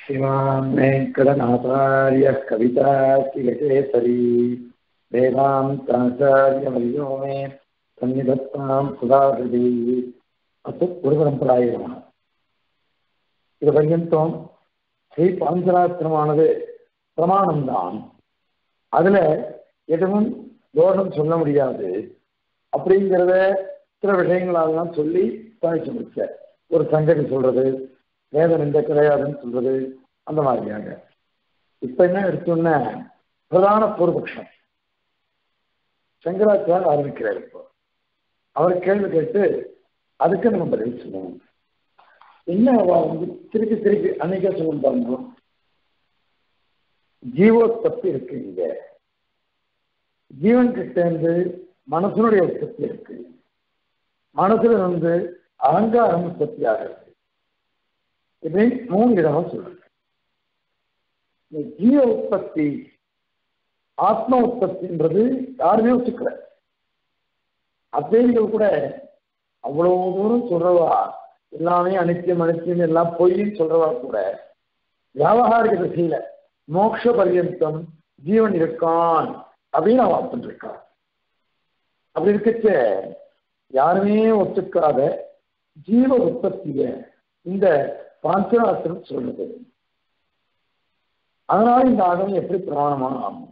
श्रीमान् वेङ्कटनाथार्यः कविताकिलकेसरी वेदान्ताचार्यवर्यो मे सन्निधत्तां सुधाकृति अस्तु गुरुपरम्पराय नमः இது பர்யந்தம் ஸ்ரீ பாஞ்சராத்திரமானது பிரமாணம்தான் அதுல எதுவும் தோஷம் சொல்ல முடியாது அப்படிங்கிறத சில விஷயங்களாலாம் சொல்லி சாதிச்சு முடிச்ச ஒரு சங்கதி சொல்றது வேதம் எந்த கிடையாதுன்னு சொல்றது அந்த மாதிரியாக இப்ப என்ன எடுத்தோம்னா பிரதான பூர்வபக்ஷம் சங்கராச்சார் ஆரம்பிக்கிறார் இப்போ அவர் கேள்வி கேட்டு அதுக்கு நம்ம பதில் சொல்லுவோம் என்ன அவ வந்து திருப்பி திருப்பி அன்னைக்கே சொல்லும் பாருங்க ஜீவோத்பத்தி இருக்கு இங்க ஜீவன் கிட்ட இருந்து மனசனுடைய உற்பத்தி இருக்கு மனசுல வந்து அகங்காரம் உற்பத்தி ஆகிறது இப்படி மூணு விதமா சொல்றாங்க இந்த ஜீவ உற்பத்தி ஆத்ம உற்பத்தின்றது யாருமே ஒத்துக்கல அத்வைதிகள் கூட அவ்வளவு தூரம் சொல்றவா எல்லாமே அனித்தியம் அனித்தியம் எல்லாம் பொய்ன்னு சொல்றவா கூட வியாபகாரிக திசையில மோட்ச பர்யந்தம் ஜீவன் இருக்கான் அப்படின்னு அவன் பண்ணிருக்கான் அப்படி இருக்கச்ச யாருமே ஒத்துக்காத ஜீவ உற்பத்திய இந்த பாஞ்சராத்திரம் சொல்லுது அதனால இந்த ஆகம் எப்படி பிரமாணமான ஆகும்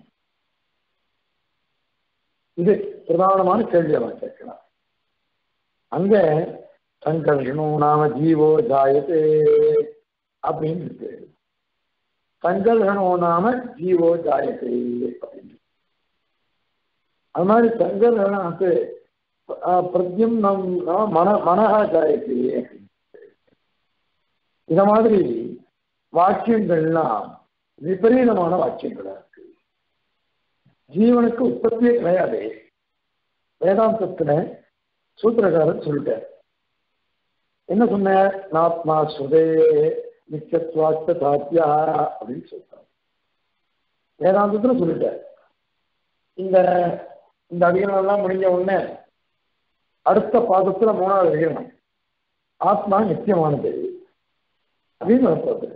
இது பிரதானமான கேள்வி அவன் கேட்கிறான் அங்க சங்கர்ஷனோ நாம ஜீவோ ஜாயத்தே அப்படின்னு இருக்கு சங்கர்ஷனோ நாம ஜீவோ ஜாயத்தே அப்படின்னு அது மாதிரி சங்கர்ஷனாக்கு பிரத்யம் நம் மன மனஹா ஜாயத்தே அப்படின்னு இத மாதிரி வாக்கியங்கள்லாம் விபரீதமான வாக்கியங்களா இருக்கு ஜீவனுக்கு உற்பத்தியே கிடையாது வேதாந்தத்துல சூத்திரகாரன் சொல்லிட்டார் என்ன சொன்ன நாத்மா சுதே நிச்சத்வாத்த சாத்தியா அப்படின்னு சொல்றார் வேதாந்தத்துல சொல்லிட்டார் இந்த இந்த அதிகரணம் எல்லாம் முடிஞ்ச உடனே அடுத்த பாதத்துல மூணாவது அதிகரணம் ஆத்மா நித்தியமானது அப்படின்னு வரப்போகுது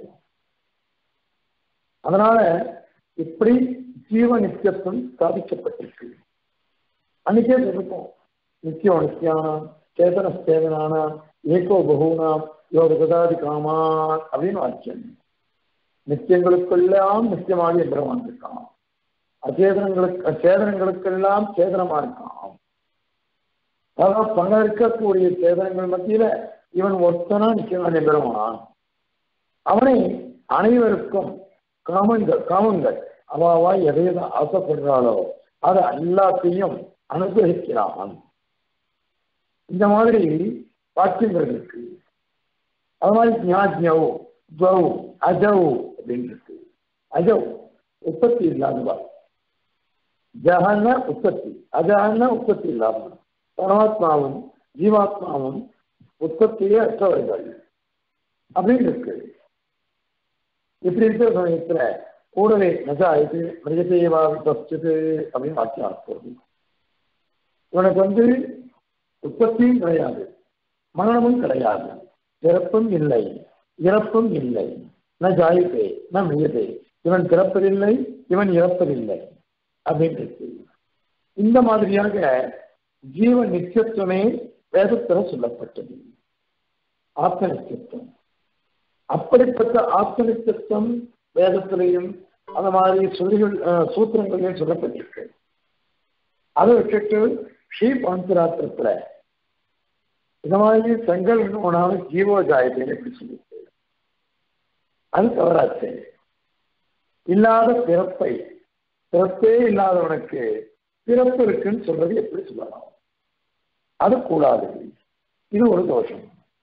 அதனால இப்படி ஜீவ நித்தியத்துவம் ஸ்தாபிக்கப்பட்டிருக்கு அன்னைக்கே சொல்லிருக்கோம் நித்தியம் நித்தியானாம் சேதன சேதனானாம் ஏகோ பகூனாம் யோக கதாதி காமான் அப்படின்னு வாக்கியம் நித்தியங்களுக்கெல்லாம் நித்தியமாக எம்பிரமான் இருக்கான் அச்சேதனங்களுக்கு சேதனங்களுக்கெல்லாம் சேதனமா இருக்கான் அதாவது பல இருக்கக்கூடிய சேதனங்கள் மத்தியில இவன் ஒத்தனா நிச்சயமான எம்பெருமான் அவனை அனைவருக்கும் காமங்கள் காமங்கள் அவாவா எதையதான் ஆசைப்படுறாளோ அதை எல்லாத்தையும் அனுகிரகிக்கிறான் இந்த மாதிரி வாக்கியங்கள் இருக்கு அது மாதிரி ஞாஜ்யவ் துவ் அஜவ் அப்படின்னு இருக்கு அஜவ் உற்பத்தி இல்லாதவா ஜஹன உற்பத்தி அஜஹன உற்பத்தி இல்லாமல் பரமாத்மாவும் ஜீவாத்மாவும் உற்பத்தியே அற்றவர்கள் அப்படின்னு இருக்கு இப்படி இருக்கிற சமயத்துல கூடவே நஜா இது மிருகதேவா விபஸ்து அப்படின்னு வாக்கியம் போகுது இவனுக்கு வந்து உற்பத்தியும் கிடையாது மரணமும் கிடையாது பிறப்பும் இல்லை இறப்பும் இல்லை ந ஜாயிப்பே ந மியதே இவன் பிறப்பதில்லை இவன் இறப்பதில்லை அப்படின்னு இருக்கு இந்த மாதிரியாக ஜீவ நித்தியத்துவமே வேதத்துல சொல்லப்பட்டது ஆத்ம நித்தியத்துவம் அப்படிப்பட்ட ஆத்ம நித்தியத்துவம் வேதத்திலையும் அந்த மாதிரி சொல்லிகள் சூத்திரங்களையும் சொல்லப்பட்டிருக்கு அதை வச்சுட்டு ஸ்ரீ பாந்தராத்திரத்துல இந்த மாதிரி செங்கல் உணவு ஜீவோ ஜாயத்தை எப்படி சொல்லிட்டு அது தவறாச்சு இல்லாத பிறப்பை பிறப்பே இல்லாதவனுக்கு பிறப்பு இருக்குன்னு சொல்றது எப்படி சொல்லலாம் அது கூடாது இது ஒரு தோஷம்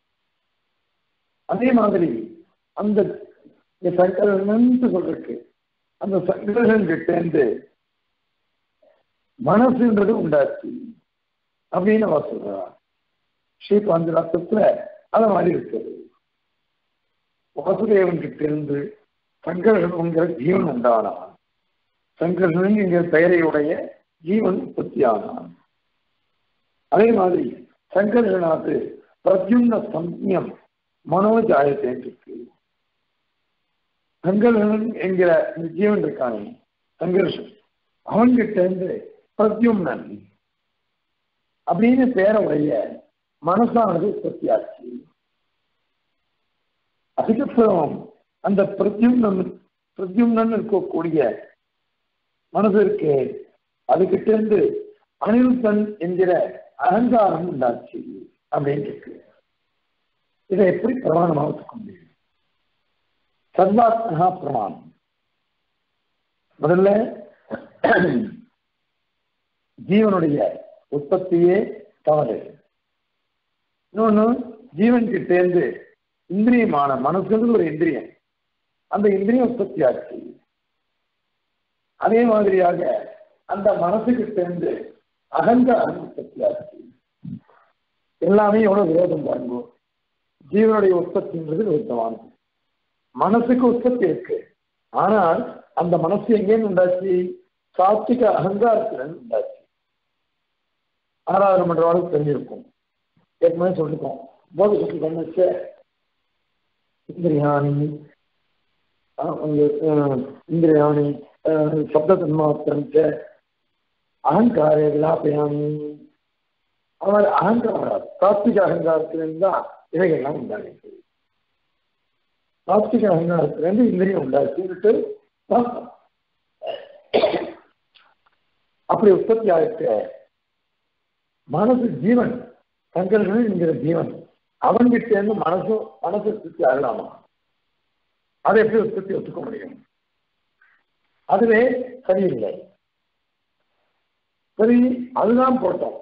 அதே மாதிரி அந்த சங்கரன் சொல்றதுக்கு அந்த சங்கரன் கிட்ட இருந்து மனசுன்றது உண்டாச்சு அப்படின்னு அவ சொல்றா ஸ்ரீ பாஞ்சராத்திரத்துல அந்த மாதிரி இருக்குது வாசுதேவன் கிட்ட இருந்து சங்கரன்ங்கிற ஜீவன் உண்டானான் சங்கரன் என்கிற பெயரையுடைய ஜீவன் உற்பத்தி ஆனான் அதே மாதிரி சங்கரனாது பிரத்யும்ன சம்யம் மனோஜாயத்தை இருக்கு சங்கரன் என்கிற இந்த ஜீவன் இருக்கானே சங்கர்ஷன் அவன்கிட்ட இருந்து பிரத்யும்னன் அப்படின்னு பேர உடைய மனசானது உற்பத்தியாச்சு அதுக்கப்புறம் அந்த பிரத்யும்னன் பிரத்யும்னன் இருக்கக்கூடிய மனசு இருக்கு அதுகிட்ட இருந்து அனிருத்தன் என்கிற அகங்காரம் உண்டாச்சு அப்படின்னு இருக்கு இதை எப்படி பிரமாணமாக ஒத்துக்க முடியும் சர்வாத்மகா பிரமாணம் முதல்ல ஜீவனுடைய உற்பத்தியே தவறு இன்னொன்னு ஜீவன் கிட்டேருந்து இந்திரியமான மனசுன்றது ஒரு இந்திரியம் அந்த இந்திரியம் உற்பத்தி ஆச்சு அதே மாதிரியாக அந்த மனசுகிட்ட இருந்து அகங்காரம் உற்பத்தி ஆச்சு எல்லாமே எவ்வளவு விரோதம் பாருங்க ஜீவனுடைய உற்பத்தின்றது விருத்தமானது மனசுக்கு உற்பத்தி இருக்கு ஆனால் அந்த மனசு எங்கேன்னு உண்டாச்சு சாத்விக அகங்காரத்திலிருந்து உண்டாச்சு ஆராதனை பண்றவாளுக்கு தெரிஞ்சிருக்கும் ஏற்கனவே சொல்லிருக்கோம் போத சுற்றி பண்ணச்ச இந்திரியாணி இந்திரியாணி சப்த தன்மாத்திரம் அகங்கார விலாபயாமி அவர் அகங்காரம் சாத்விக அகங்காரத்திலிருந்து தான் இவைகள்லாம் உண்டாகிருக்கு சாத்விக அகங்காரத்திலிருந்து இந்திரியம் உண்டாச்சுன்னுட்டு பார்த்தோம் அப்படி உற்பத்தி ஆகிட்ட மனசு ஜீவன் சங்கரன் என்கிற ஜீவன் அவன்கிட்ட இருந்து மனசு மனசு உற்பத்தி ஆகலாமா அதை எப்படி உற்பத்தி ஒத்துக்க முடியும் அதுவே சரியில்லை சரி அதுதான் போட்டோம்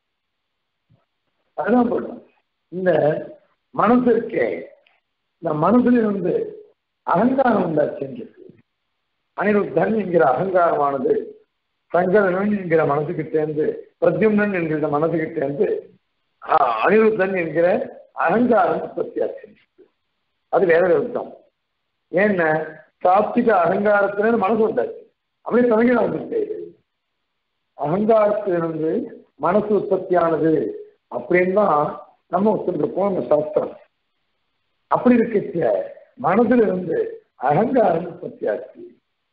அதுதான் போட்டோம் இந்த மனசு இருக்கே இந்த மனசுல இருந்து அகங்காரம் உண்டாச்சு அனிருத்தன் என்கிற அகங்காரமானது சங்கரன் என்கிற மனசுகிட்டேருந்து பிரத்யும்னன் என்கிற மனசுகிட்டேருந்து அனிருத்தன் என்கிற அகங்காரம் உற்பத்தியாச்சு அது வேற விருத்தம் ஏன்னா சாப்திக அகங்காரத்திலிருந்து மனசு உண்டாச்சு அப்படியே தலைகீழ வந்துட்டு அகங்காரத்திலிருந்து மனசு உற்பத்தியானது அப்படின்னு தான் நம்ம ஒத்துருக்கோம் அந்த சாஸ்திரம் அப்படி இருக்க மனசுல இருந்து அகங்காரம் உற்பத்தியாச்சு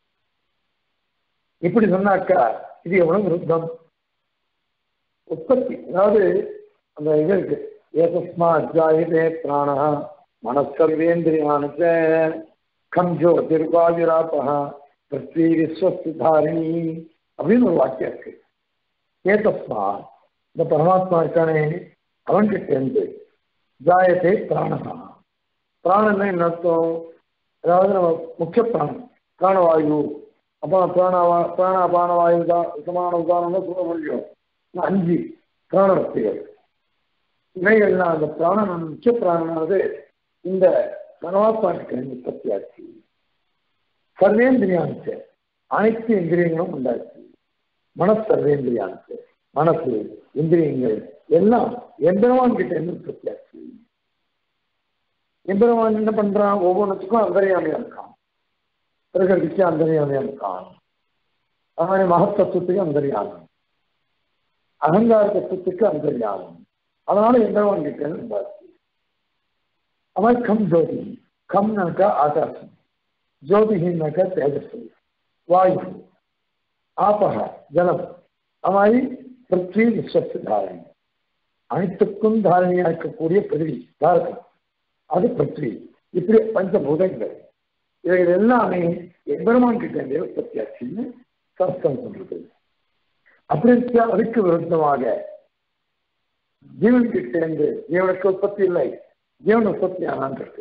இப்படி சொன்னாக்கா இது எவ்வளவு விருத்தம் உற்பத்தி அதாவது அந்த இது இருக்கு ஏதஸ்மா அஜாயுதே பிராணா மனசர்வேந்திரியானுச்ச கம் ஜோதிர்வாயுராபா பிருத்வி விஸ்வஸ்து தாரிணி அப்படின்னு ஒரு வாக்கியம் இருக்கு ஏதஸ்மா இந்த பரமாத்மா இருக்கானே அவன்கிட்ட இருந்து ஜாயத்தை பிராணகா பிராணம்னா என்ன அர்த்தம் அதாவது நம்ம முக்கிய பிராணம் பிராணவாயு அப்போ பிராணவா பிராண பானவாயு தான் சமான உதாரணம் சொல்ல முடியும் அஞ்சு பிராணவஸ்திகள் இவைகள்லாம் அந்த பிராணன் முக்கிய பிராணனானது இந்த பரமாத்மாவுக்கு உற்பத்தி ஆச்சு சர்வேந்திரியானுச்சு அனைத்து இந்திரியங்களும் உண்டாச்சு மனசு சர்வேந்திரியானுச்சு மனசு இந்திரியங்கள் எல்லாம் எம்பெருமான் கிட்ட இருந்து உற்பத்தி ஆச்சு எம்பெருமான் என்ன பண்றான் ஒவ்வொன்றுத்துக்கும் அந்தரியாமையா இருக்கான் பிரகிருதிக்கு அந்தரியாமையா இருக்கான் அது மாதிரி மகத்தத்துவத்துக்கு அந்தரியானம் அகங்கார தத்துவத்துக்கு அந்தரியானம் அதனால எம்பெருமான் கிட்ட இருந்து உண்டாச்சு அவன் கம் ஜோதி கம்னாக்கா ஆகாசம் ஜோதிஹின்னாக்கா தேஜஸ் வாயு ஆபக ஜலம் அமாதிரி பிருத்வி விஸ்வத்து தாரணி அனைத்துக்கும் தாரணியா இருக்கக்கூடிய பிரிவி தாரகம் அது பிருத்வி இப்படி பஞ்சபூதங்கள் இவைகள் எல்லாமே எம்பெருமான் கிட்ட இருந்தே உற்பத்தி ஆச்சுன்னு சாஸ்திரம் சொல்றது அப்படி இருக்க அதுக்கு விருத்தமாக ஜீவன் கிட்ட இருந்து ஜீவனுக்கு உற்பத்தி இல்லை ஜீவன் உற்பத்தி ஆனான் இருக்கு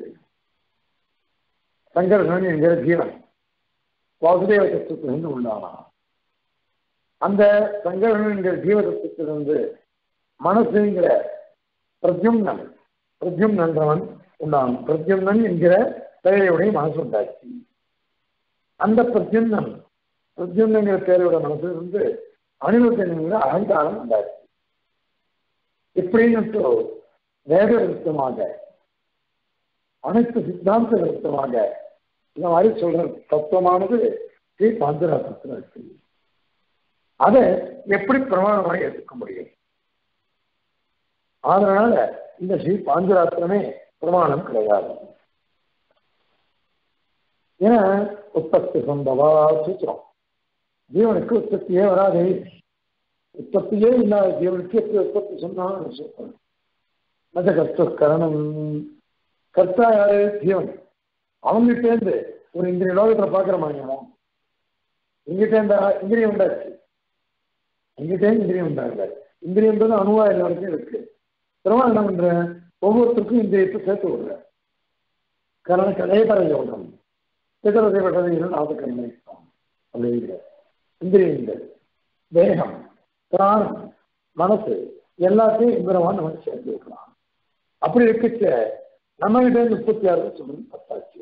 சங்கரன் என்கிற ஜீவன் வாசுதேவ தத்துவத்திலிருந்து உண்டானா அந்த சங்கரன் என்கிற ஜீவ தத்துவத்திலிருந்து மனசுங்கிற பிரத்யும்னன் பிரத்யும்னன்றவன் உண்டான் பிரத்யும்னன் என்கிற பெயரையுடைய மனசு உண்டாச்சு அந்த பிரத்யும்னன் பிரத்யும்னங்கிற பெயரையோட மனசு இருந்து அனிருத்தன் என்கிற அகங்காரம் உண்டாச்சு இப்படின்னு வேத விருத்தமாக அனைத்து சித்தாந்த விருத்தமாக இந்த மாதிரி சொல்ற தத்துவமானது ஸ்ரீ பாஞ்சராத்திரத்தில் இருக்கு அதை எப்படி பிரமாணமாக ஏற்றுக்க முடியும் அதனால இந்த ஸ்ரீ பாஞ்சராத்திரமே பிரமாணம் கிடையாது ஏன்னா உற்பத்தி சம்பவா சூத்திரம் ஜீவனுக்கு உற்பத்தியே வராது உற்பத்தியே இல்லாத ஜீவனுக்கு எப்படி உற்பத்தி சொன்னாலும் சூத்திரம் மத கர்த்த கரணம் கர்த்தா யாரு ஜீவன் அவங்ககிட்டேருந்து ஒரு இந்திரிய லோகத்தில் பார்க்குற மாதிரி எங்கிட்ட இந்த இந்திரியம் உண்டாச்சு எங்கிட்டே இந்திரியம் உண்டாகல இந்திரியன்றது அணுவா எல்லாருக்கும் இருக்கு திரும்ப என்ன பண்றேன் ஒவ்வொருத்தருக்கும் இந்திரியத்தை சேர்த்து விடுறேன் கரண கலையபர யோகம் சிதறதைப்பட்டது நாத கண்மை அப்படிங்கிற இந்திரியங்கள் தேகம் பிராணம் மனசு எல்லாத்தையும் இந்திரவான் நமக்கு சேர்த்து வைக்கலாம் அப்படி இருக்கச்ச நம்ம கிட்ட முப்பத்தி ஆறு சொல்லி பத்தாச்சு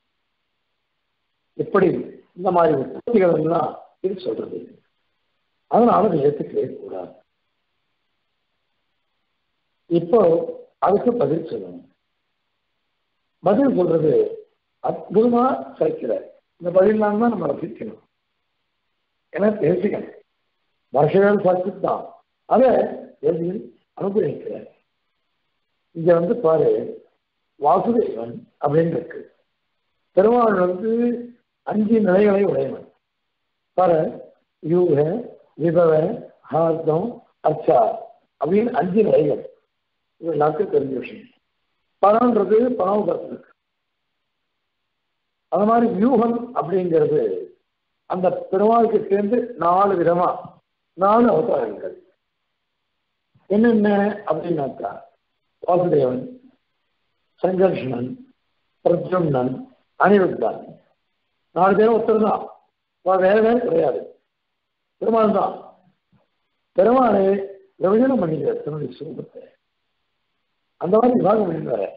எப்படி இந்த மாதிரி உற்பத்திகள் எல்லாம் இது சொல்றது அதனால அதை ஏற்றுக்கவே கூடாது இப்போ அதுக்கு பதில் சொல்லணும் பதில் சொல்றது அற்புதமா சேர்க்கிற இந்த பதிலாம் தான் நம்ம ரசிக்கணும் ஏன்னா பேசிக்கணும் வருஷங்கள் சாட்சி தான் அதை எழுதி அனுகிரகிக்கிறார் இங்க வந்து பாரு வாசுதேவன் அப்படின்னு இருக்கு பெருமாள் வந்து அஞ்சு நிலைகளை உடையவன் பர யூக விபவ ஹார்த்தம் அர்ச்சா அப்படின்னு அஞ்சு நிலைகள் இது எல்லாத்துக்கும் தெரிஞ்ச விஷயம் பணம்ன்றது பணம் இருக்கு அது மாதிரி வியூகம் அப்படிங்கிறது அந்த பெருமாளுக்கு சேர்ந்து நாலு விதமா நாலு அவதாரங்கள் என்னென்ன அப்படின்னாக்கா வாசுதேவன் சங்கர்ஷணன் பிரத்யும்னன் அனிருத்தான் நாலு பேரும் ஒருத்தர் தான் வேற வேற கிடையாது பெருமாள் தான் பெருமாளை விபஜனம் பண்ணிக்கிறார் தன்னுடைய சுரூபத்தை அந்த மாதிரி விவாகம் பண்ணிடுறாரு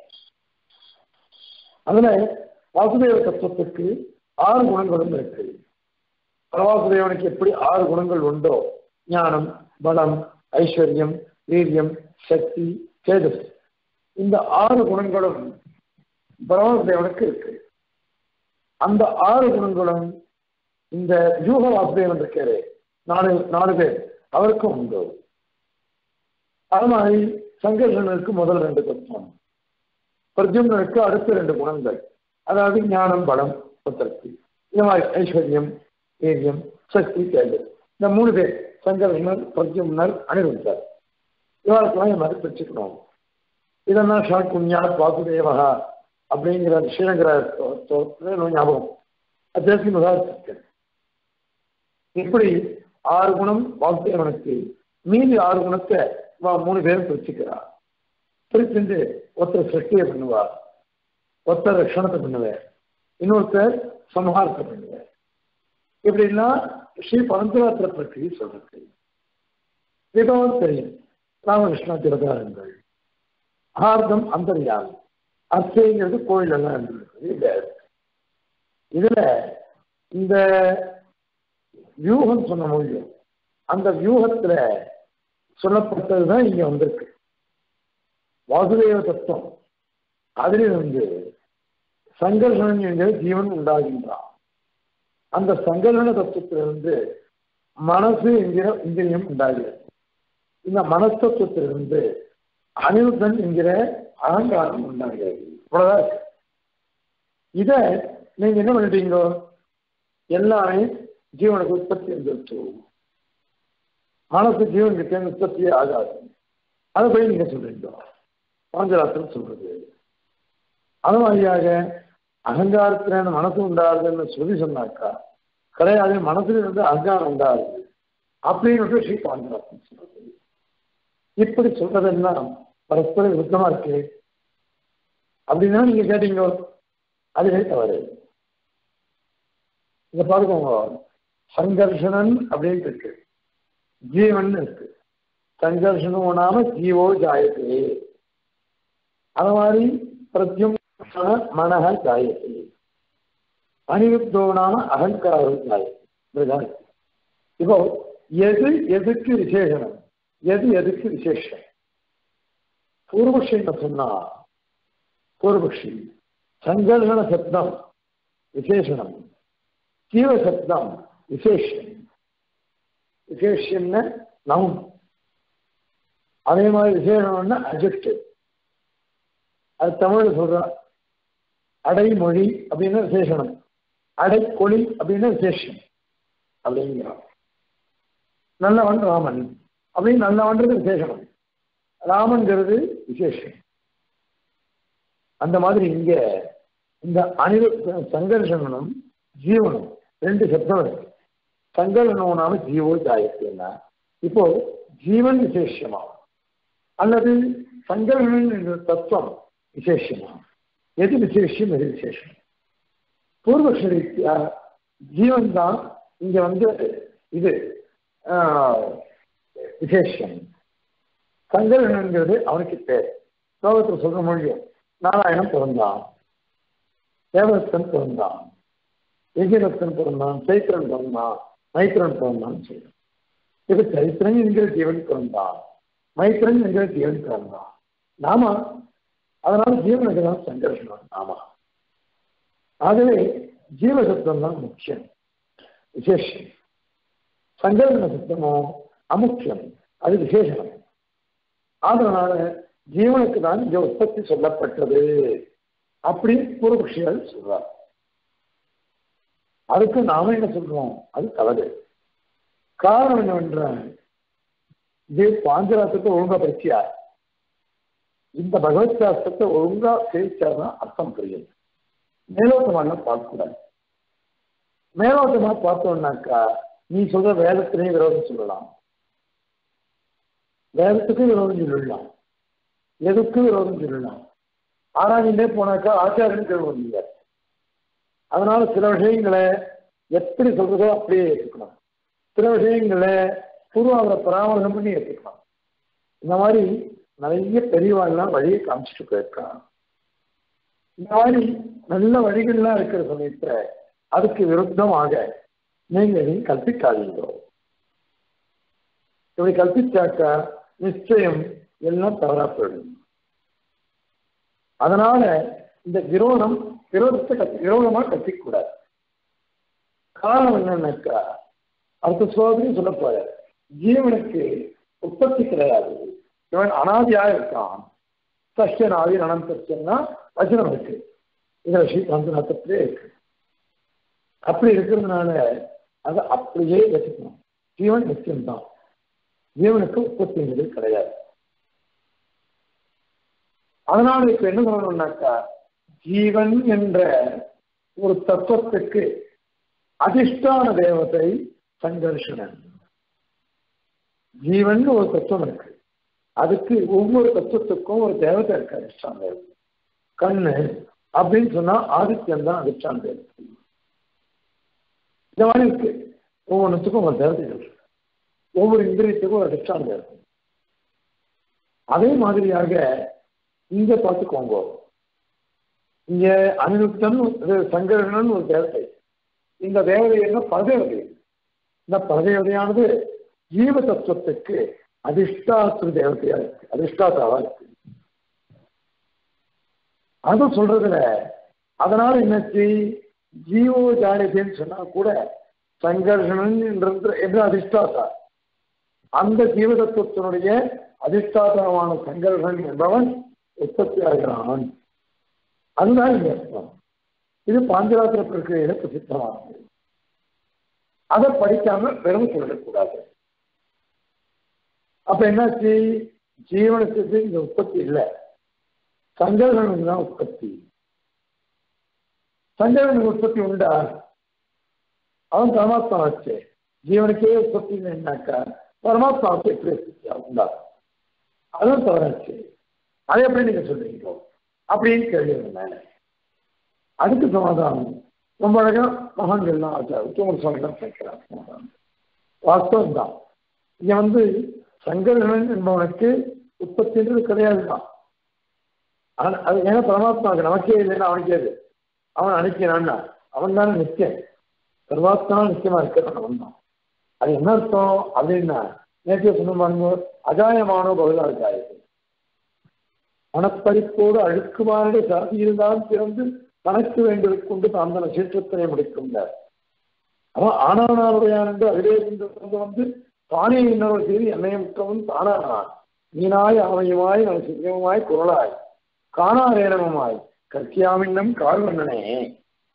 அதுல வாசுதேவ தத்துவத்துக்கு ஆறு குணங்களும் இருக்கு பரவாசுதேவனுக்கு எப்படி ஆறு குணங்கள் உண்டோ ஞானம் பலம் ஐஸ்வர்யம் வீரியம் சக்தி தேஜஸ் இந்த ஆறு குணங்களும் பரவாசுதேவனுக்கு இருக்கு அந்த ஆறு குணங்களும் இந்த யூக வாசுதேவன் இருக்காரு நாலு நாலு பேர் அவருக்கும் உண்டு அது மாதிரி சங்கர்ஷனுக்கு முதல் ரெண்டு தத்துவம் பிரஜும்னனுக்கு அடுத்த ரெண்டு குணங்கள் அதாவது ஞானம் பலம் புத்தர்த்தி இந்த மாதிரி ஐஸ்வர்யம் வீரியம் சக்தி தேர்வு இந்த மூணு பேர் சங்கர்ஷனர் பிரஜும்னர் அனிருத்தர் இவருக்கெல்லாம் இந்த மாதிரி பிரிச்சுக்கணும் இதெல்லாம் ஷாக்குன்யா வாசுதேவகா அப்படிங்கிற ஸ்ரீரங்கர ஞாபகம் அத்தியாசி மகாருக்கு இப்படி ஆறு குணம் வாசுதேவனுக்கு மீதி ஆறு குணத்தை மூணு பேரும் பிரிச்சுக்கிறார் பிரிச்சுட்டு ஒருத்தர் சிருஷ்டியை பண்ணுவார் ஒருத்தர் ரஷணத்தை பண்ணுவார் இன்னொருத்தர் சம்ஹாரத்தை பண்ணுவார் இப்படின்னா ஸ்ரீ பரந்தராத்திர பற்றி சொல்றது மிகவும் தெரியும் ராமகிருஷ்ண திருதாரங்கள் ஆர்தம் அந்தர்யாமி அர்ச்சைங்கிறது கோயில் எல்லாம் இருந்திருக்கு இதுல இந்த வியூகம் சொன்ன முடியும் அந்த வியூகத்துல சொல்லப்பட்டதுதான் இங்க வந்திருக்கு வாசுதேவ தத்துவம் அதிலிருந்து சங்கர்ஷன் என்கிற ஜீவன் உண்டாகின்றான் அந்த சங்கர்ஷண தத்துவத்திலிருந்து மனசு என்கிற இந்திரியம் உண்டாகிறது இந்த மனத்தத்துவத்திலிருந்து அனிருத்தன் என்கிற அகங்காரம் உண்டாகிறது இவ்வளவுதான் இத நீங்க என்ன பண்ணிட்டீங்க எல்லாமே ஜீவனுக்கு உற்பத்தி வந்துருச்சு மனசு ஜீவனுக்கு உற்பத்தியே ஆகாது அதை போய் நீங்க சொல்றீங்க பாஞ்சராத்திரம் சொல்றது அது மாதிரியாக அகங்காரத்தின மனசு உண்டாகுதுன்னு சொல்லி சொன்னாக்கா கிடையாது மனசுல இருந்து அகங்காரம் உண்டாகுது அப்படின்னு ஸ்ரீ பாஞ்சராத்திரம் சொல்றது இப்படி சொல்றதெல்லாம் பரஸ்பர விருத்தமா இருக்கு அப்படின்னா நீங்க கேட்டீங்க அதுவே தவறு இங்க பாருங்க சங்கர்ஷணன் அப்படின்னு இருக்கு ஜீவன் இருக்கு சங்கர்ஷனோ நாம ஜீவோ ஜாயத்தே அது மாதிரி பிரத்யும் மனக ஜாயத்தே அனிருத்தோ நாம அகங்காரம் ஜாயத்தை இப்போ எது எதுக்கு விசேஷனம் எது எதுக்கு விசேஷம் பூர்வபக்ஷி என்ன சொன்னா பூர்வபக்ஷி சங்கர்ஷண சப்தம் விசேஷனம் ஜீவ சப்தம் விசேஷம் விசேஷம்னா நவுன் அதே மாதிரி விசேஷம்னா அஜெக்டிவ் அது தமிழ் சொல்றான் அடைமொழி அப்படின்னா விசேஷனம் அடைக்கொழி அப்படின்னு விசேஷம் அப்படிங்கிறான் நல்லவன் ராமன் அப்படின்னு நல்லவன்றது விசேஷம் அது. ராமன்கிறது விசேஷம் அந்த மாதிரி இங்க இந்த அனிரு சங்கர்ஷனும் ஜீவனும் ரெண்டு சப்தம் இருக்கு சங்கரனோனாம ஜீவோ ஜாயத்தேன்னா இப்போ ஜீவன் விசேஷமா அல்லது சங்கரன் என்ற தத்துவம் விசேஷமா எது விசேஷம் எது விசேஷம் பூர்வக்ஷ ரீதியா ஜீவன் தான் இங்க வந்து இது ஆஹ், விசேஷம் சங்கரன்ங்கிறது அவனுக்கு பேர் லோகத்தில் சொல்ற மொழியும் நாராயணன் பிறந்தான் தேவதத்தன் பிறந்தான் எகிரத்தன் பிறந்தான் சைத்திரன் பிறந்தான் மைத்திரன் பிறந்தான்னு சொல்றோம் இது சைத்திரன் என்கிற ஜீவன் பிறந்தான் மைத்திரன் என்கிற ஜீவன் பிறந்தான் நாம அதனால ஜீவனுக்கு தான் சங்கர்ஷனம் நாமா ஆகவே ஜீவசப்தம் தான் முக்கியம் விசேஷம் சங்கரன சப்தமோ அமுக்கியம் அது விசேஷம் அதனால ஜீவனுக்கு தான் இந்த உற்பத்தி சொல்லப்பட்டது அப்படி பூர்வபக்ஷிகள் சொல்றார் அதுக்கு நாம என்ன சொல்றோம் அது தவறு காரணம் என்னவென்றால் இது பாஞ்சராத்திரத்தை ஒழுங்கா படிச்சியா இந்த பகவத் சாஸ்திரத்தை ஒழுங்கா பிரிச்சாதான் அர்த்தம் புரியும் மேலோட்டமாக பார்க்கக்கூடாது மேலோட்டமா பார்த்தோம்னாக்கா நீ சொல்ற வேதத்திலேயே விரோதம் சொல்லலாம் வேதத்துக்கு விரோதம் சொல்லலாம் எதுக்கு விரோதம் சொல்லலாம் ஆராய்ந்தே போனாக்கா ஆச்சாரியன் விரோதம் இல்லை அதனால சில விஷயங்களை எப்படி சொல்றதோ அப்படியே ஏற்றுக்கணும் சில விஷயங்களை பூர்வாவரை பராமரிசம் பண்ணி ஏற்றுக்கணும் இந்த மாதிரி நிறைய பெரியவாள்லாம் வழியை காமிச்சிட்டு போயிருக்கான் இந்த மாதிரி நல்ல வழிகள்லாம் இருக்கிற சமயத்துல அதுக்கு விருத்தமாக நீங்க எதையும் கற்பிக்காதீங்க இப்படி கற்பிச்சாக்கா நிச்சயம் எல்லாம் தவறா போயிடும் அதனால இந்த விரோதம் விரோதத்தை கற்று விரோதமா கற்பிக்கூடாது காரணம் என்னன்னாக்கா அடுத்த ஸ்லோகத்தையும் சொல்ல போற ஜீவனுக்கு உற்பத்தி கிடையாது இவன் அனாதியா இருக்கான் சஷ்யன் ஆதி அனந்தன்னா வச்சனம் இருக்கு இதுல ஸ்ரீகாந்தநாத்தத்திலே இருக்கு அப்படி இருக்கிறதுனால அதை அப்படியே வச்சுக்கணும் ஜீவன் நிச்சயம்தான் ஜீவனுக்கு உற்பத்திங்கிறது கிடையாது அதனால இப்ப என்ன சொல்லணும்னாக்கா ஜீவன் என்ற ஒரு தத்துவத்துக்கு அதிஷ்டான தேவதை சங்கர்ஷணன் ஜீவன் ஒரு தத்துவம் இருக்கு அதுக்கு ஒவ்வொரு தத்துவத்துக்கும் ஒரு தேவதை இருக்கு அதிஷ்டான தேவதை கண்ணு அப்படின்னு சொன்னா ஆதித்யன் தான் அதிஷ்டான தேவதை இந்த மாதிரி இருக்கு ஒவ்வொன்றுத்துக்கும் ஒரு தேவதைகள் இருக்கு ஒவ்வொரு இந்திரியத்துக்கும் ஒரு அதிஷ்டான தேவதை அதே மாதிரியாக இங்க பார்த்துக்கோங்க இங்க அனிருத்தன் ஒரு சங்கரன் ஒரு தேவதை இந்த தேவதை என்ன பரதேவதை இந்த பரதேவதையானது ஜீவ தத்துவத்துக்கு அதிஷ்டாத்திர தேவதையா இருக்கு அதிஷ்டாத்தாவா இருக்கு அது சொல்றதுல அதனால என்னாச்சு ஜீவோ ஜாயதேன்னு சொன்னா கூட சங்கர்ஷணன் என்ற என்ற அதிஷ்டாத்தா அந்த ஜீவ தத்துவத்தினுடைய அதிஷ்டாதாவான சங்கர்ஷன் என்பவன் உற்பத்தி ஆகிறான் அதுதான் இந்த அர்த்தம் இது பாஞ்சராத்திர பிரக்கிரையில பிரசித்தமானது அதை படிக்காம வெறும் சொல்லக்கூடாது அப்ப என்னாச்சு ஜீவனத்துக்கு இந்த உற்பத்தி இல்லை சங்கரனுக்கு தான் உற்பத்தி சங்கரனுக்கு உற்பத்தி உண்டா அவன் பரமாத்மா வச்சு ஜீவனுக்கே உற்பத்தி இல்லைன்னாக்கா பரமாத்மாவுக்கு எப்படி உற்பத்தி உண்டா அதுவும் தவறாச்சு அதை எப்படி நீங்க சொல்றீங்களோ அப்படின்னு கேள்வி வந்தேன் அதுக்கு சமாதானம் ரொம்ப அழகா மகான்கள்லாம் ஆச்சார உத்தமர் சுவாமிலாம் கேட்கிறார் சமாதானம் வாஸ்தவம் தான் இங்க வந்து சங்கரன் என்பவனுக்கு உற்பத்தின்றது கிடையாது தான் அது ஏன்னா பரமாத்மாவுக்கு நமக்கே இல்லைன்னா அவனுக்கே இது அவன் அனுப்பினான்னா அவன் தானே நித்தியம் சர்வாத்மா நிச்சயமா இருக்கிறவன் அவன் தான் அது என்ன அர்த்தம் அப்படின்னா நேற்று சொன்ன பாருங்க அஜாயமானோ பகுதாஜாயது மனப்பறிப்போடு அழுக்குமானுடைய சாதியில்தான் பிறந்து தனக்கு வேண்டியதை கொண்டு தான் தன சீற்றத்தினை முடிக்கின்றார் அவன் ஆனானாருடையான் என்று அதிலே இருந்து வந்து தானே இன்னொரு செய்தி என்னையமுற்றவன் தானானான் நீனாய் அமையுமாய் நம் சிங்கமாய் குரலாய் காணாரேனமாய் கற்கியாமின்னம் கால்வண்ணனே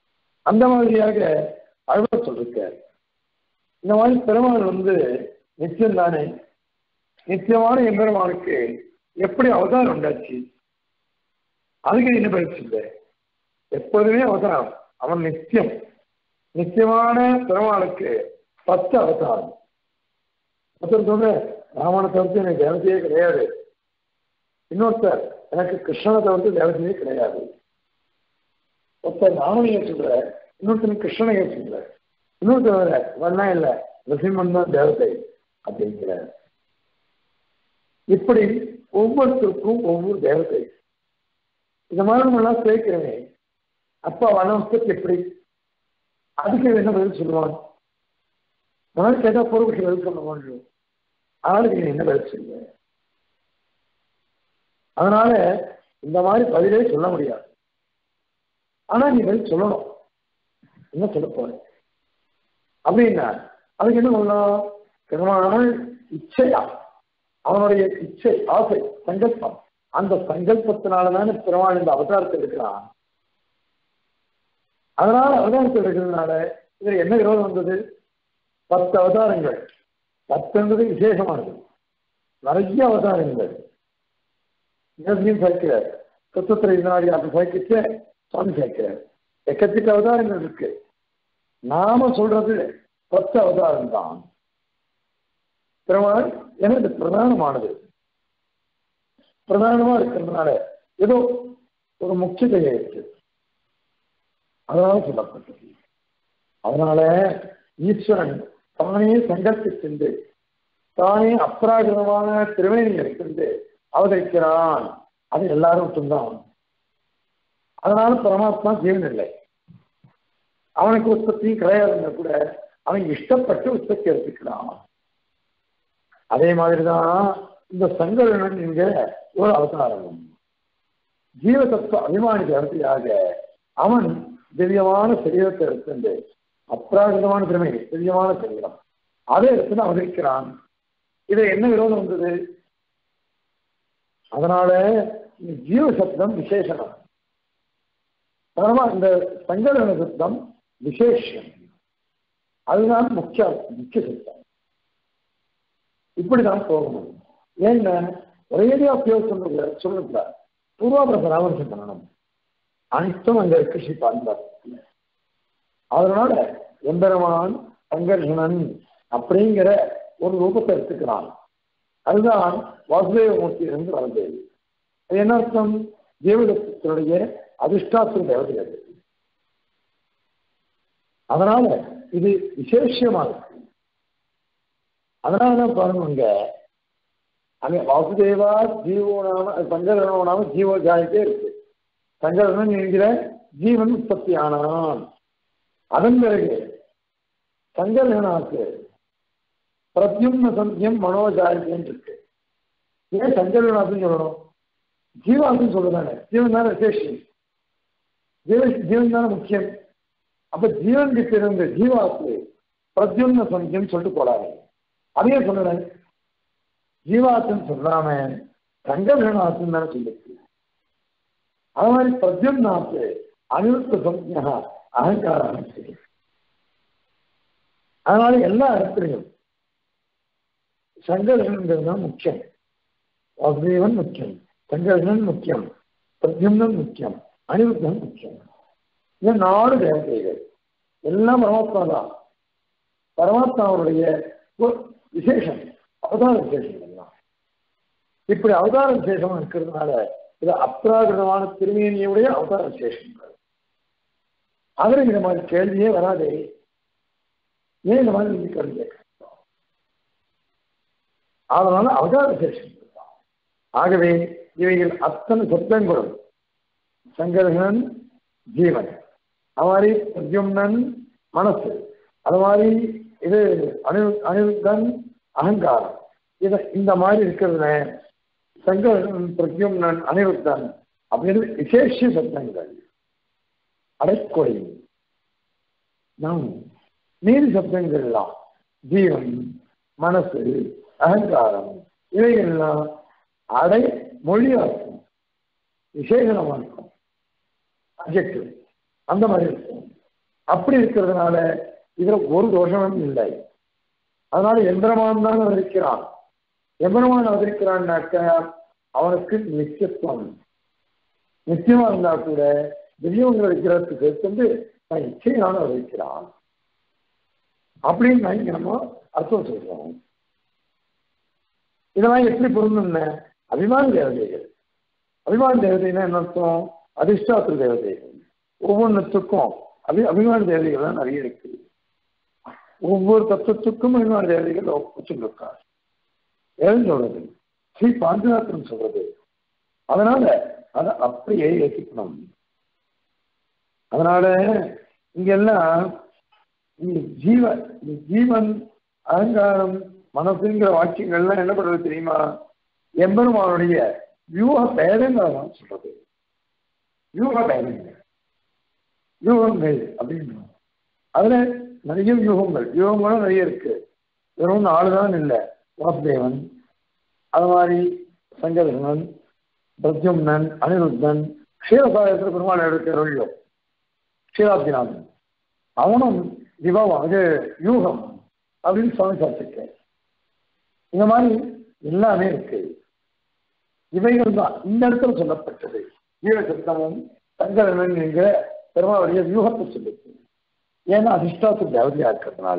அந்த மாதிரியாக அழுவ சொல்லிருக்கார் இந்த மாதிரி பெருமாள் வந்து நிச்சயம் தானே நிச்சயமான எம்பெருமானுக்கு எப்படி அவதாரம் உண்டாச்சு அதுக்கு என்ன பயிற்சி இல்லை எப்போதுமே அவதாரம் அவன் நித்தியம் நித்தியமான பெருமாளுக்கு பத்து அவதாரம் ஒருத்தர் சொல்ற ராவண தவிர்த்து எனக்கு தேவதையே கிடையாது இன்னொருத்தர் எனக்கு கிருஷ்ணனை தவிர்த்து தேவதையே கிடையாது ஒருத்தர் ராமனைய சொல்ற இன்னொருத்தர் கிருஷ்ணனைய சொல்ற இன்னொருத்தர் வண்ணா இல்ல நரசிம்மன் தான் தேவதை அப்படிங்கிறார் இப்படி ஒவ்வொருத்தருக்கும் ஒவ்வொரு தேவதை இந்த மாதிரி நம்ம எல்லாம் சேர்க்கிறேன் அப்பா வனவசத்துக்கு எப்படி அதுக்கு என்ன பதில் சொல்லுவான் நான் கேட்டா பொறுப்புக்கு பதில் சொல்ல மாட்டோம் ஆளுக்கு நீ என்ன பதில் சொல்லுவ அதனால இந்த மாதிரி பதிலே சொல்ல முடியாது ஆனா நீ பதில் சொல்லணும் என்ன சொல்ல போற அப்படின்னா அதுக்கு என்ன சொல்லலாம் பெருமாள் இச்சையா அவனுடைய இச்சை ஆசை சங்கல்பம் அந்த சங்கல்பத்தினாலதானே பெருமாள் இந்த அவதாரத்தை எடுக்கிறான் அதனால அவதாரத்தை எடுக்கிறதுனால இதுல என்ன விரோதம் வந்தது பத்து அவதாரங்கள் பத்துன்றது விசேஷமானது நிறைய அவதாரங்கள் நேரத்தையும் சேர்க்கிறார் தத்துவத்திர இதனாடி அப்படி சேர்க்கிச்சு சுவாமி சேர்க்கிறார் எக்கச்சக்க அவதாரங்கள் இருக்கு நாம சொல்றது பத்து அவதாரம் தான் பெருமாள் எனக்கு பிரதானமானது பிரதானமா இருக்கிறதுனால ஏதோ ஒரு முக்கியதையை இருக்கு அதனால சொல்லப்பட்டது அதனால ஈஸ்வரன் தானே சங்கல்பித்து தானே அப்ராகிரமான திருமேனியை எடுத்து அவதரிக்கிறான் அது எல்லாரும் மட்டும்தான் அதனால பரமாத்மா ஜீவன் இல்லை அவனுக்கு உற்பத்தியும் கிடையாதுங்க கூட அவன் இஷ்டப்பட்டு உற்பத்தி எடுத்துக்கிறான் அதே மாதிரிதான் இந்த சங்கரன் என்கிற ஒரு அவதாரம் ஜீவதத்துவ அபிமானி கருத்தியாக அவன் திவ்யமான சரீரத்தை எடுத்துண்டு அப்ராகிதமான திறமை திவ்யமான சரீரம் அதை எடுத்து அவதரிக்கிறான் இது என்ன விரோதம் வந்தது அதனால ஜீவ சப்தம் விசேஷனம் அதனால இந்த சங்கரன சப்தம் விசேஷம் அதுதான் முக்கிய முக்கிய சப்தம் இப்படிதான் போகணும் ஏன்னா ஒரேடியா உபயோகம் சொல்லுங்க பூர்வாபர பராமரிசம் பண்ணணும் அனைத்தும் அங்க இருக்கு ஸ்ரீ பாதுகாப்பு அதனால எம்பெருமான் சங்கர்ஷணன் அப்படிங்கிற ஒரு ரூபத்தை எடுத்துக்கிறான் அதுதான் வாசுதேவ மூர்த்தி இருந்து வளர்ந்தது அது என்ன அர்த்தம் தேவதத்தினுடைய அதிர்ஷ்டாத்திர தேவதை அது அதனால இது விசேஷமா இருக்கு அதனாலதான் பாருங்க அங்க வாசுதேவா ஜீவோ நாம சங்கரனோ நாம ஜீவோ ஜாயிட்டே இருக்கு சங்கரன் என்கிற ஜீவன் உற்பத்தி ஆனான் அதன் பிறகு சங்கரனாக்கு பிரத்யும்ன சந்தியம் மனோஜாயின்னு இருக்கு ஏன் சங்கரநாத்னு சொல்லணும் ஜீவாசுன்னு சொல்லுதானே ஜீவன் தானே விசேஷம் ஜீவ ஜீவன் தானே முக்கியம் அப்ப ஜீவன் கிட்ட இருந்து ஜீவாசு பிரத்யும்ன சந்தியம் சொல்லிட்டு போடாது அதையே சொல்லுறேன் ஜீவாத்துன்னு சொல்லாம சங்கரநாத்துன்னு தானே சொல்லிருக்கு அது மாதிரி பிரத்யும்னாத்து அனிருத்த சம்யா அகங்காரம் அதனால எல்லா இடத்துலையும் சங்கரன்கிறது தான் முக்கியம் வாசுதேவன் முக்கியம் சங்கரன் முக்கியம் பிரத்யும்னன் முக்கியம் அனிருத்தன் முக்கியம் இந்த நாலு தேவதைகள் எல்லாம் பரமாத்மா தான் பரமாத்மாவுடைய விசேஷம் அவதார விசேஷம் எல்லாம் இப்படி அவதார விசேஷமா இருக்கிறதுனால இது அப்ராகிருதமான திருமேனியுடைய அவதார விசேஷம் அதில் இந்த மாதிரி கேள்வியே வராதே ஏன் இந்த மாதிரி நீங்க கேள்வி கேட்க அதனால அவதார விசேஷம் ஆகவே இவைகள் அத்தனை சப்தங்களும் சங்கரகன் ஜீவன் அது மாதிரி பிரத்யும்னன் மனசு அது மாதிரி இது அனு அனிருத்தன் அகங்காரம் இது இந்த மாதிரி இருக்கிறதுல சங்கரன் பிரத்யும்னன் அனிருத்தன் அப்படின்னு விசேஷ சப்தங்கள் அடைக்கொடி நாம் மீதி சப்தங்கள்லாம் ஜீவன் மனசு அகங்காரம் இவைகள்லாம் அடை மொழியா இருக்கும் விசேஷமா இருக்கும் அப்ஜெக்டிவ் அந்த மாதிரி இருக்கும் அப்படி இருக்கிறதுனால இதுல ஒரு தோஷமும் இல்லை அதனால எந்திரமான் தான் அவதரிக்கிறான் எம்பெருமான் அவதரிக்கிறான்னாக்க அவனுக்கு நித்தியத்துவம் நித்தியமா இருந்தா கூட திவ்யங்கள் வைக்கிறதுக்கு வந்து நான் இச்சையினால அவதரிக்கிறான் அப்படின்னு நான் இங்க நம்ம அர்த்தம் சொல்றோம் இதெல்லாம் எப்படி பொருந்தும் அபிமான தேவதைகள் அபிமான தேவதைன்னா என்ன அர்த்தம் அதிர்ஷ்டாத்திர தேவதைகள் ஒவ்வொன்றுத்துக்கும் அபி அபிமான தேவதைகள் தான் நிறைய இருக்கு ஒவ்வொரு தத்துவத்துக்கும் அபிமான தேவதைகள் வச்சுருக்காங்க ஏன் சொல்றது ஸ்ரீ பாஞ்சநாதன் சொல்றது அதனால அதை அப்படியே ஏசிக்கணும் அதனால இங்க எல்லாம் ஜீவன் ஜீவன் அகங்காரம் மனசுங்கிற வாக்கியங்கள்லாம் என்ன பண்றது தெரியுமா எம்பெருமானுடைய வியூக பேதங்களை தான் சொல்றது வியூக பேதங்கள் வியூகங்கள் அப்படின்னு அதுல நிறைய வியூகங்கள் வியூகங்களும் நிறைய இருக்கு வெறும் நாலு தான் இல்லை வாசுதேவன் அது மாதிரி சங்கரன் பிரத்யும்னன் அனிருத்தன் க்ஷீரசாயத்தில் பெருமாள் எடுக்கிற வழியோ க்ஷீராப்திநாதன் அவனும் விவாவம் இது யூகம் அப்படின்னு சுவாமி சாப்பிட்டு இந்த மாதிரி எல்லாமே இருக்கு இவைகள் தான் இந்த இடத்துல சொல்லப்பட்டது ஜீவ சத்தமும் சங்கரன் என்கிற பெருமாளுடைய வியூகத்தை சொல்லுது ஏன்னா அதிஷ்டாத்து தேவதையா இருக்கிறதுனால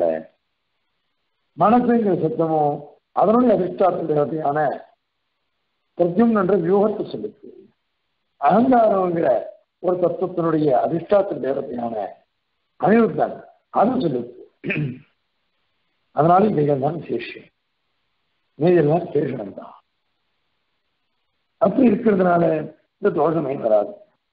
மனசுங்கிற சத்தமும் அதனுடைய அதிஷ்டாத்து தேவதையான பிரத்யும் என்ற வியூகத்தை சொல்லுது அகங்காரங்கிற ஒரு தத்துவத்தினுடைய அதிஷ்டாத்து தேவதையான அனிருத்தன் அது சொல்லுது அதனால இவைகள் தான் சேஷம் மீதெல்லாம் சேஷனம் தான் அப்படி இருக்கிறதுனால இந்த தோஷமே வராது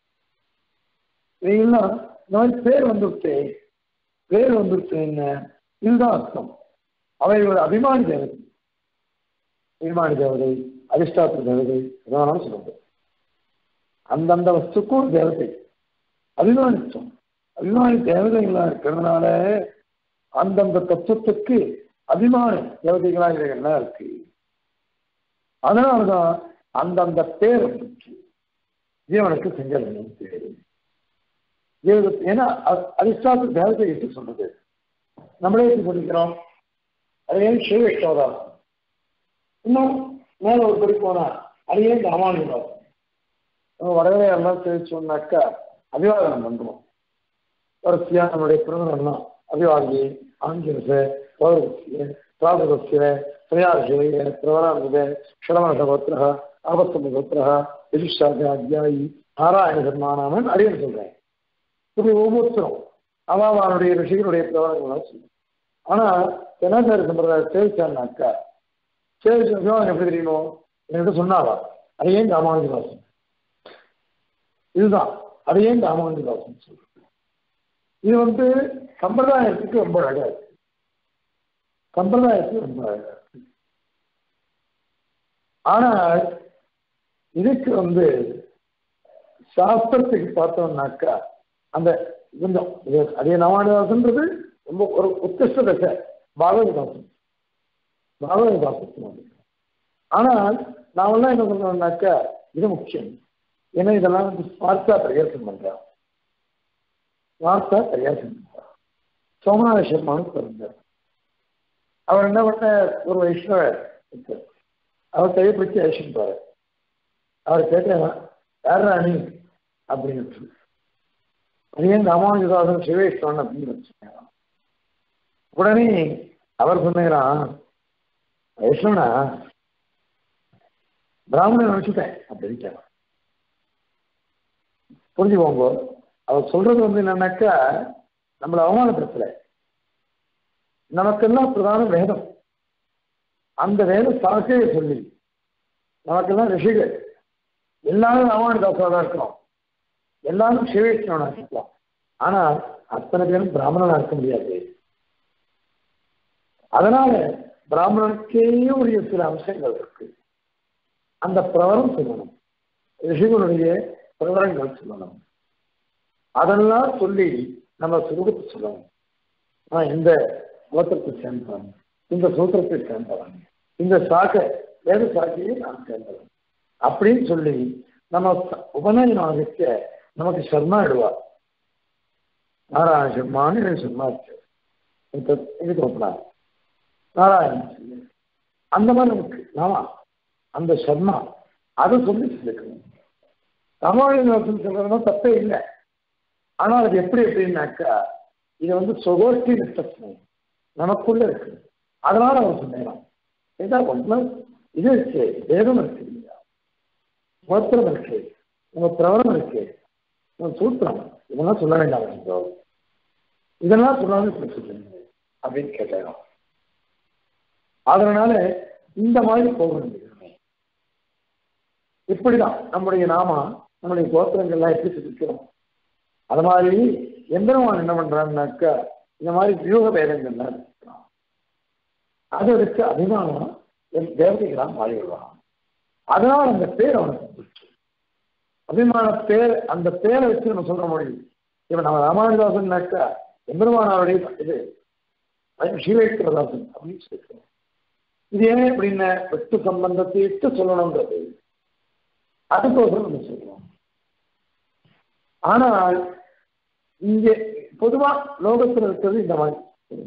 இவைகள்லாம் இந்த மாதிரி பேர் வந்துருத்தே பேர் வந்துருச்சு என்ன இதுதான் அர்த்தம் அவைகளோட அபிமானி தேவதை அபிமானி தேவதை அதிஷ்டாத்திர தேவதை எதனாலும் சொல்லுது அந்தந்த வஸ்துக்கும் தேவதை அபிமானித்தம் அபிமானி தேவதைகளா இருக்கிறதுனால அந்தந்த தத்துவத்துக்கு அபிமான தேவதைகளா இவைகள்லாம் இருக்கு அதனாலதான் அந்தந்த பேர் வந்துச்சு ஜீவனுக்கு செஞ்சலனும் பேரு ஏன்னா அதிஷ்டாத்து தேவதை எப்படி சொல்றது நம்மளே எப்படி சொல்லிக்கிறோம் அது ஏன் ஸ்ரீவைஷ்ணவதாசம் இன்னும் மேல ஒரு படி போனா அது ஏன் ராமானுஜதாசம் வரவே எல்லாம் தெரிவிச்சோம்னாக்கா அபிவாதனம் பண்றோம் வரிசையா நம்முடைய பிறந்தெல்லாம் அபிவாதி ஆங்கிலச பௌரவசிய பிராபகசிய திரையார்ஷய பிரவராமித ஷடமனசகோத்திர ஆபத்தமகோத்திர யஜுஷாக அத்தியாயி நாராயண சர்மானாமன் அறியன் சொல்றேன் இப்படி ஒவ்வொருத்தரும் அவாவானுடைய ரிஷிகளுடைய பிரவரங்கள்லாம் சொல்லுவோம் ஆனா தென்னாச்சார சம்பிரதாய சேவிச்சான்னாக்கா சேவிச்ச விவாதம் எப்படி தெரியுமோ என்கிட்ட சொன்னாவா அது ஏன் ராமானுஜதாசன் இதுதான் அது ஏன் ராமானுஜதாசன் சொல்றது இது வந்து சம்பிரதாயத்துக்கு ரொம்ப அழகா இருக்கு சம்பிரதாயத்துக்கு ரொம்ப அழகா இருக்கு ஆனால் இதுக்கு வந்து சாஸ்திரத்துக்கு பார்த்தோம்னாக்கா அந்த கொஞ்சம் அதே நவானிதாசன்றது ரொம்ப ஒரு உத்திஷ்ட தசை பாகவதாசன் பாகவதாசன் ஆனால் நாமெல்லாம் என்ன சொல்றோம்னாக்கா இது முக்கியம் ஏன்னா இதெல்லாம் வந்து ஸ்மார்த்தா பிரயாசம் பண்றான் ஸ்மார்த்தா பிரயாசம் பண்றான் சோமநாத சர்மானு பிறந்தார் அவர் என்ன பண்ண ஒரு வைஷ்ணவர் அவர் கைப்பிடிச்சு அழிச்சுட்டு அவர் கேட்டேன் யார் ராணி அப்படின்னு அது ஏன் ராமானுஜதாசன் சிவேஷ்வரன் அப்படின்னு வச்சுருக்காங்க உடனே அவர் சொன்னாராம் வைஷ்ணவனா பிராமணன் நினைச்சுட்டேன் அப்படின்னு புரிஞ்சுக்கோங்க அவர் சொல்றது வந்து என்னன்னாக்கா நம்மளை அவமானப்படுத்தல நமக்கெல்லாம் பிரதான வேதம் அந்த வேத சாக்கையை சொல்லி நமக்கெல்லாம் ரிஷிகள் எல்லாரும் ராமானுதாசாக தான் இருக்கிறோம் எல்லாரும் சிவேஷ்ணவனா இருக்கலாம் ஆனா அத்தனை பேரும் பிராமணனா இருக்க முடியாது அதனால பிராமணனுக்கே உரிய சில அம்சங்கள் இருக்கு அந்த பிரவரம் சொல்லணும் ரிஷிகளுடைய பிரவரங்கள் சொல்லணும் அதெல்லாம் சொல்லி நம்ம சுருகத்தை சொல்லணும் நான் இந்த கோத்திரத்தை சேர்ந்தவன் இந்த சூத்திரத்தை சேர்ந்தவன் இந்த சாக்கை வேத சாக்கையை நான் சேர்ந்தவன் அப்படின்னு சொல்லி நம்ம உபநயனம் ஆகிக்க நமக்கு சர்மா இடுவார் நாராயண சர்மான்னு சர்மா இருக்கு இது கூப்பிடாது நாராயணன் சொல்லு அந்த மாதிரி நமக்கு ஆமா அந்த சர்மா அதை சொல்லி சொல்லிக்கணும் தமிழ் சொல்றதுனா தப்பே இல்லை ஆனால் அது எப்படி எப்படின்னாக்கா இது வந்து சொகோஷ்டி நிஷ்டம் நமக்குள்ள இருக்கு அதனால அவன் சொன்னான் இதான் ஒன்று இது இருக்கு வேதம் இருக்கு இல்லையா கோத்திரம் இருக்கு உங்க பிரவரம் இருக்கு உங்க சூத்திரம் இதெல்லாம் சொல்ல வேண்டாம் நீங்க இதெல்லாம் சொல்லாமல் இப்படி சொல்லுங்க அப்படின்னு கேட்டேன் அதனால இந்த மாதிரி போக வேண்டியது இப்படிதான் நம்முடைய நாமா நம்முடைய கோத்திரங்கள்லாம் எப்படி சொல்லிக்கிறோம் அது மாதிரி எந்திரவான் என்ன பண்றான்னாக்கா இந்த மாதிரி வியூக வேதங்கள்லாம் இருக்கிறான் அதை வச்சு அபிமானம் தேவதைகளாம் மாறி விடுவான் அதனால அந்த பேர் அவனுக்கு பிடிச்சு அபிமான பேர் அந்த பேரை வச்சு நம்ம சொல்ற முடியும் இவன் நம்ம ராமானுதாசன்னாக்கா எம்பெருமானாருடைய இது ஸ்ரீவைக்கிறதாசன் அப்படின்னு சொல்லிக்கிறோம் இது ஏன் அப்படின்னா வெட்டு சம்பந்தத்தை இட்டு சொல்லணுன்றது அதுக்கோசரம் நம்ம சொல்றோம் ஆனால் இங்கே பொதுவா லோகத்தில் இருக்கிறது இந்த மாதிரி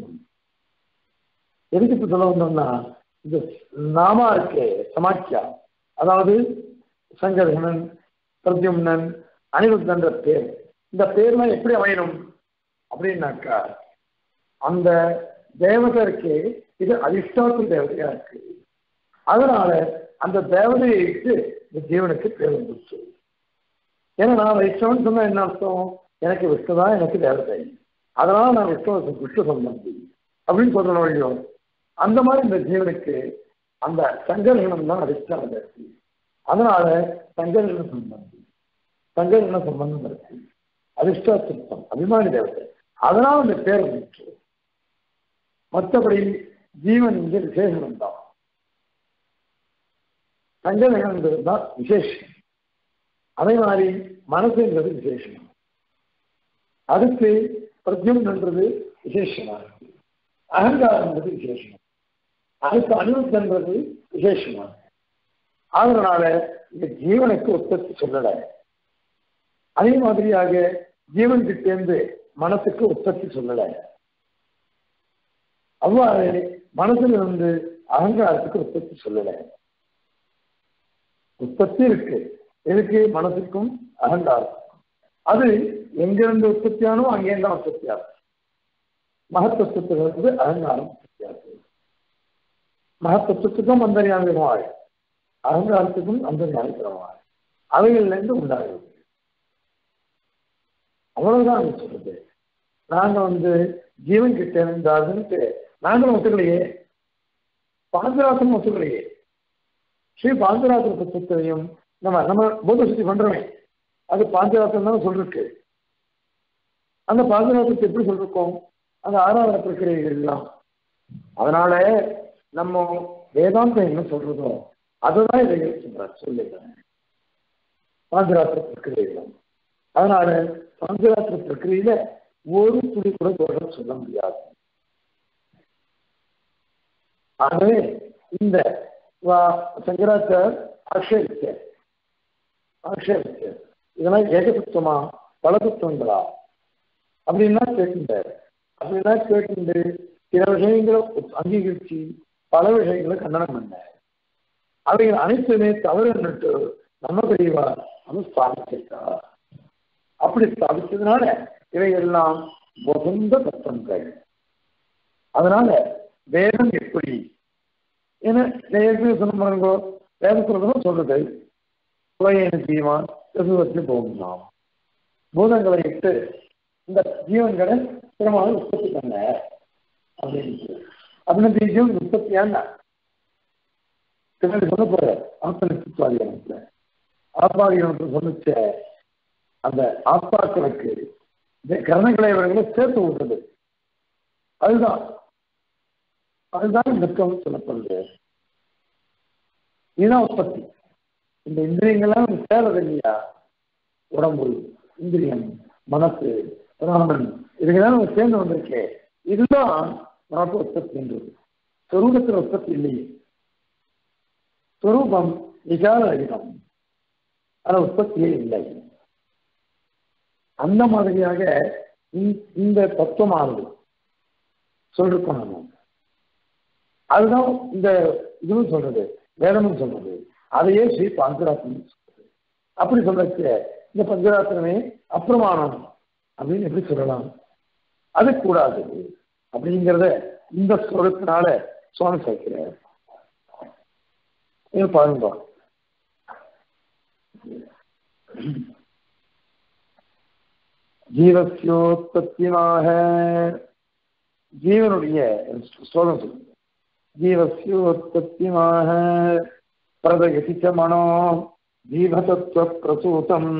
எதுக்கு இப்ப சொல்ல வந்தோம்னா இந்த நாமா இருக்கே சமாக்கியா அதாவது சங்கரகணன் பிரத்யும்னன் அனிருத்தன்ற பேர் இந்த பேர்லாம் எப்படி அமையணும் அப்படின்னாக்கா அந்த தேவதை இருக்கே இது அதிஷ்டாத்து தேவதையா இருக்கு அதனால அந்த தேவதையை இட்டு இந்த ஜீவனுக்கு பேர் வந்துச்சு ஏன்னா நான் வைஷ்ணவன் சொன்னா என்ன அர்த்தம் எனக்கு விஷ்ணு தான் எனக்கு தேவதை அதனால நான் விஷ்ணு விஷ்ணு சம்பந்தி அப்படின்னு சொல்றேன் வழியோ அந்த மாதிரி இந்த ஜீவனுக்கு அந்த சங்கரகணம் தான் அதிஷ்டான இருக்கு அதனால சங்கரகண சம்பந்தி சங்கரகண சம்பந்தம் இருக்கு அதிர்ஷ்டா சிற்பம் அபிமானி தேவதை அதனால அந்த பேர் வந்துச்சு மற்றபடி ஜீவன் இங்கே விசேஷம் தான் சங்கரகணன்றது தான் விசேஷம் அதே மாதிரி மனசுன்றது விசேஷம் அதுக்கு பிரத்யம்ன்றது விசேஷமா இருக்கு அகங்காரம்ன்றது விசேஷம் அதுக்கு அனுபவம்ன்றது விசேஷமா இருக்கு அதனால இந்த ஜீவனுக்கு உற்பத்தி சொல்லலை அதே மாதிரியாக ஜீவன் கிட்டேருந்து மனசுக்கு உற்பத்தி சொல்லலை அவ்வாறு மனசுல இருந்து அகங்காரத்துக்கு உற்பத்தி சொல்லலை உற்பத்தி இருக்கு எதுக்கு மனசுக்கும் அகங்காரத்துக்கும் அது எங்கிருந்து உற்பத்தியானோ அங்கேருந்து உற்பத்தியாகும் மகத்தத்துவத்திலிருந்து அகங்காரம் உற்பத்தியாகுது மகத்தத்துவத்துக்கும் அந்தரியாமிகமாக அகங்காரத்துக்கும் அந்தரியாமிகமாக அவைகள்லேருந்து உண்டாகுது அவ்வளவுதான் அது சொல்றது நாங்க வந்து ஜீவன் கிட்ட இருந்தாருன்ட்டு நாங்களும் ஒத்துக்கலையே பாஞ்சராசன் ஒத்துக்கலையே ஸ்ரீ பாஞ்சராத்திர புத்தகத்தையும் நம்ம நம்ம போத சுத்தி பண்றோமே அது பாஞ்சராத்திரம் தான் சொல்லிருக்கு அந்த பாஞ்சராத்திரத்தை எப்படி சொல்லிருக்கோம் அந்த ஆராதன பிரக்கிரியைகள் எல்லாம் அதனால நம்ம வேதாந்தம் என்ன சொல்றதோ அதுதான் இதை சொல்றார் சொல்லுங்க பாஞ்சராத்திர பிரக்கிரியைகள் அதனால பாஞ்சராத்திர பிரக்கிரியில ஒரு துளி கூட தோஷம் சொல்ல முடியாது ஆகவே இந்த சங்கராச்சார் ஆட்சேபிக்க ஆட்சேபிக்க இதெல்லாம் ஏகத்துவமா பலதத்துவங்களா அப்படின்னா கேட்டுட்டாரு அப்படின்னா கேட்டு சில விஷயங்களை அங்கீகரிச்சு பல விஷயங்களை கண்டனம் பண்ண அவைகள் அனைத்துமே தவறுன்னுட்டு நம்ம பெரியவா நம்ம ஸ்தாபிச்சிருக்கா அப்படி ஸ்தாபிச்சதுனால இவையெல்லாம் வசந்த தத்துவங்கள் அதனால வேதம் எப்படி ஏன்னா ஏற்கனவே சொன்ன பாருங்கோ வேதத்துறதும் சொல்றது புலையன ஜீவான் எதுவச்சு போகலாம் பூதங்களை இட்டு இந்த ஜீவன்களை திருமணம் உற்பத்தி பண்ண அப்படின்ட்டு அப்படின்னு ஜீவன் உற்பத்தியான பின்னாடி சொல்ல போற ஆத்மனித்துவாதிகாரத்துல ஆத்மாதிகாரத்தில் சொன்னிச்ச அந்த ஆத்மாக்களுக்கு இந்த கரணங்களை இவர்களை சேர்த்து விடுறது அதுதான் அதுதான் நிற்கம் சொல்லப்படுது இதுதான் உற்பத்தி இந்த இந்திரியங்கள்லாம் சேரது இல்லையா உடம்பு இந்திரியம் மனசு பிராணன் இதுக்கெல்லாம் நம்ம சேர்ந்து வந்திருக்கே இதுதான் நமக்கு உற்பத்தின்றது சொரூபத்தில் உற்பத்தி இல்லையே சொரூபம் விசார அதிகம் ஆனால் உற்பத்தியே இல்லை அந்த மாதிரியாக இந்த- இந்த தத்துவமானது சொல்லிருக்கோம் நம்ம அதுதான் இந்த இதுவும் சொல்றது வேதமும் சொல்றது அதையே ஸ்ரீ பஞ்சராத்திரம் சொல்றது அப்படி சொல்றதுக்கு இந்த பஞ்சராத்திரமே அப்பிரமாணம் அப்படின்னு எப்படி சொல்லலாம் அது கூடாது அப்படிங்கிறத இந்த ஸ்லோகத்தினால சுவாமி சேர்க்கிறார் இது பாருங்க ஜீவசியோத்பத்தியாக ஜீவனுடைய ஸ்லோகம் சொல்லுங்க ஜீவசியோத்பத்திமாக பிரதயதி ச மனோ ஜீவதத்துவ பிரசூதம்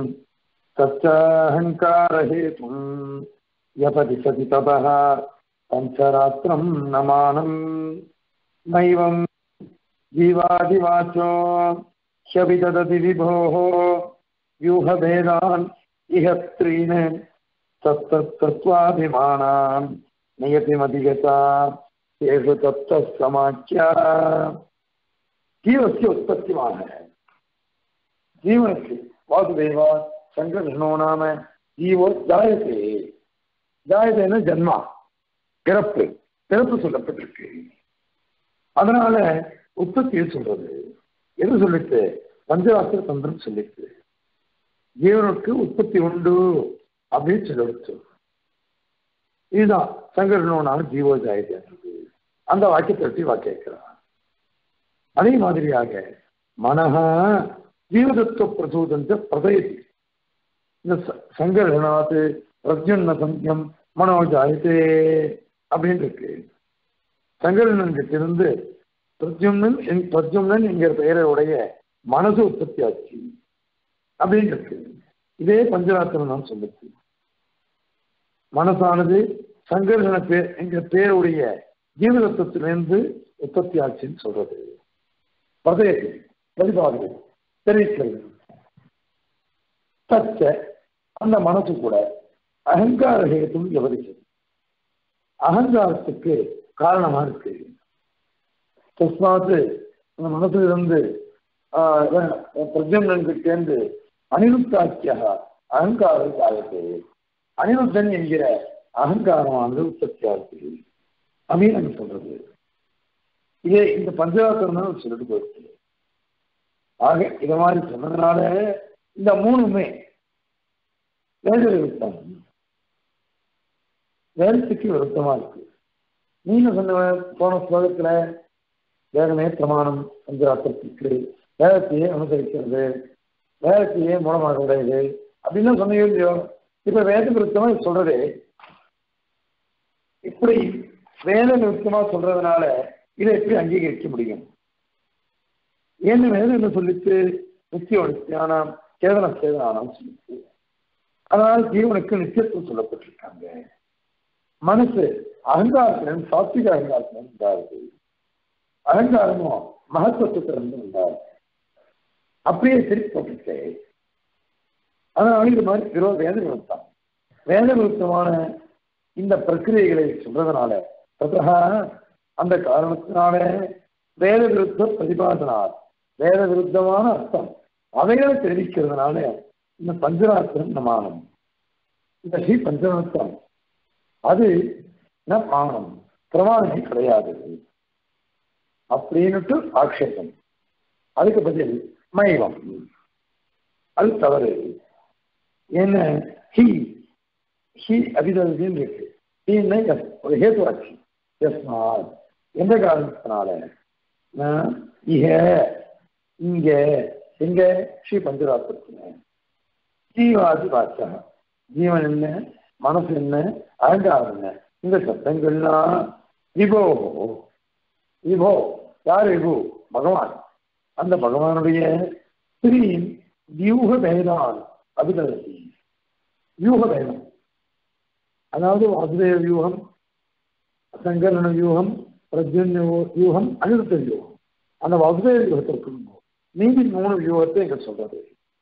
தச்சஹங்காரஹேதும் யபதி சதி ததः பஞ்சராத்திரம் நமானம் நைவம் जीवादिवाचो ह्यभिददति विभोः व्यूहभेदान् इह त्रीन् तत्तत्तत्त्वाभिमानान् नियतिमधिगता तेषु तत्तः समाख्या जीवस्य उत्पत्तिमान है जीवनस्य वासुदेवा संकर्षणो नाम जीवो जायते ஜாயதேன ஜன்மா பிறப்பு பிறப்பு சொல்லப்பட்டிருக்கு அதனால உற்பத்தியை சொல்றது எது சொல்லிட்டு பஞ்சராத்திர தந்திரம் சொல்லிட்டு ஜீவனுக்கு உற்பத்தி உண்டு அப்படின்னு சொல்லிடுச்சு இதுதான் சங்கரனோனால ஜீவோ ஜாயதேன்றது அந்த வாக்கியத்தை பற்றி வா கேட்கிறான் அதே மாதிரியாக மனஹ ஜீவதத்துவ பிரசூதஞ்ச பிரதயதி இந்த சங்கரநாத் பிரத்யுன்ன சந்தியம் மனோஜாயத்தே அப்படின்னு இருக்கு சங்கரனன் கிட்ட இருந்து பிரத்யும்னன் என் பிரத்யும்னன் என்கிற பெயரை உடைய மனசு உற்பத்தி ஆச்சு அப்படின்னு இருக்கு இதே பஞ்சராத்திரம் நான் சொல்லுச்சு மனசானது சங்கர்ஷன பேர் என்கிற பேருடைய ஜீவதத்துவத்திலிருந்து உற்பத்தி ஆச்சுன்னு சொல்றது பிரதயத்தை பிரதிபாது தெரிவிக்கிறது தச்ச அந்த மனசு கூட அகங்கார ஹேத்தும் விவரிச்சது அகங்காரத்துக்கு காரணமா இருக்கு தஸ்மாத்து அந்த மனசுல இருந்து பிரஜம்னன் கிட்டேந்து அனிருத்தாக்கிய அகங்கார காலத்து அனிருத்தன் என்கிற அகங்காரமானது உற்பத்தி ஆகுது அப்படின்னு நம்ம சொல்றது இதே இந்த பஞ்சராத்திரம் தான் சொல்லிட்டு போயிருக்கு ஆக இத மாதிரி சொன்னதுனால இந்த மூணுமே வேத விருத்தம் வேதத்துக்கு விருத்தமா இருக்கு நீங்க சொன்ன போன ஸ்லோகத்துல வேதமே பிரமாணம் பஞ்சராத்திரத்திற்கு வேதத்தையே அனுசரிக்கிறது வேதத்தையே மூலமாக உடையது அப்படின்னு சொன்னீங்க இல்லையோ இப்ப வேத விருத்தமா சொல்றது இப்படி வேத விருத்தமா சொல்றதுனால இதை எப்படி அங்கீகரிக்க முடியும் ஏன்னு வேதம் என்ன சொல்லிச்சு நித்திய நித்தியானம் சேதன சேதனானம் சொல்லிச்சு அதனால் ஜீவனுக்கு நித்தியத்துவம் சொல்லப்பட்டிருக்காங்க மனசு அகங்காரத்திலிருந்து சாத்விக அகங்காரத்திலிருந்து உண்டாகுது அகங்காரமும் மகத்துவத்திலிருந்து உண்டாகுது அப்படியே திருப்பி போட்டுச்சு அதனால இது மாதிரி விரோ வேத விருத்தம் வேத விருத்தமான இந்த பிரக்கிரியைகளை சொல்றதுனால ததா அந்த காரணத்தினால வேத விருத்த பிரதிபாதனால் வேத விருத்தமான அர்த்தம் அவைகளை தெரிவிக்கிறதுனால இந்த பஞ்சராத்திரம் நமானம் இந்த ஸ்ரீ பஞ்சராத்திரம் அது பிரமாணம் பிரமாணமே கிடையாது அப்படின்னுட்டு ஆக்ஷேபம் அதுக்கு பதில் மைவம் அது தவறு என்ன ஹி ஹி அபிதவின்னு இருக்கு ஹீன்னா ஒரு ஹேத்துவாட்சி எஸ்மாத் எந்த காரணத்தினால இக இங்க எங்க ஸ்ரீ பஞ்சராத்திரத்துல ஜீவாதி வாச்சா ஜீவன் என்ன மனசு என்ன அகங்காரம் என்ன இந்த சத்தங்கள்லாம் விபோ விபோ யார் விபு பகவான் அந்த பகவானுடைய ஸ்திரீன் வியூக பேதான் அபிதவதி வியூக பேதம் அதாவது வாசுதேவ வியூகம் சங்கரண வியூகம் பிரஜன்ய வியூகம் அனிருத்த வியூகம் அந்த வாசுதேவ வியூகத்தை இருக்கணும் மீதி மூணு வியூகத்தை எங்க சொல்றது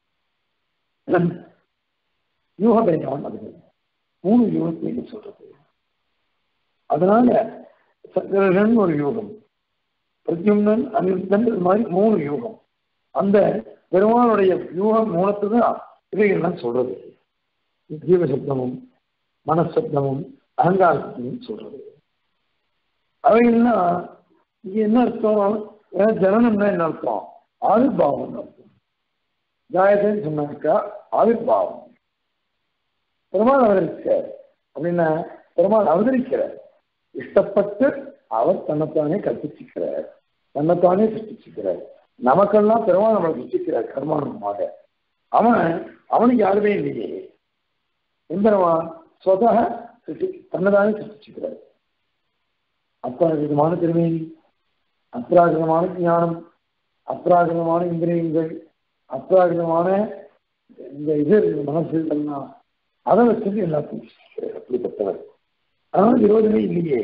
வியூக பேதம் அது மூணு யூகத்தை எங்க சொல்றது அதனால சங்கரன் ஒரு யூகம் பிரத்யும்னன் அனிருத்தன் இது மாதிரி மூணு யூகம் அந்த பெருமானுடைய யூகம் மூலத்தை தான் இவைகள்லாம் சொல்றது ஜீவசப்தமும் மனசப்தமும் அகங்காரத்தையும் சொல்றது அவைகள்லாம் இங்க என்ன அர்த்தம் ஏன்னா ஜனனம்னா என்ன அர்த்தம் ஆவிர்வாவம் அர்த்தம் ஜாயதேன்னு சொன்னாக்கா ஆவிர்வாவம் பெருமாள் அவதரிக்கிறார் அப்படின்னா பெருமாள் அவதரிக்கிறார் இஷ்டப்பட்டு அவர் தன்னைத்தானே கற்பிச்சுக்கிறார் தன்னைத்தானே சிருஷ்டிச்சுக்கிறார் நமக்கெல்லாம் பெருமாள் நம்மளை சிருஷ்டிக்கிறார் கர்மானமாக அவன் அவனுக்கு யாருமே இல்லையே எம்பெருமான் சொதக சிருஷ்டி தன்னைதானே சிருஷ்டிச்சுக்கிறார் அப்பிராகிருதமான திருமேனி அப்பிராகிருதமான ஞானம் அப்பிராகிருதமான இந்திரியங்கள் அப்பிராகிருதமான இந்த இது மனசு எல்லாம் அதை வச்சது எல்லாத்தையும் சிருஷ்டிக்கிறார் அப்படிப்பட்டவர் அதனால விரோதமே இல்லையே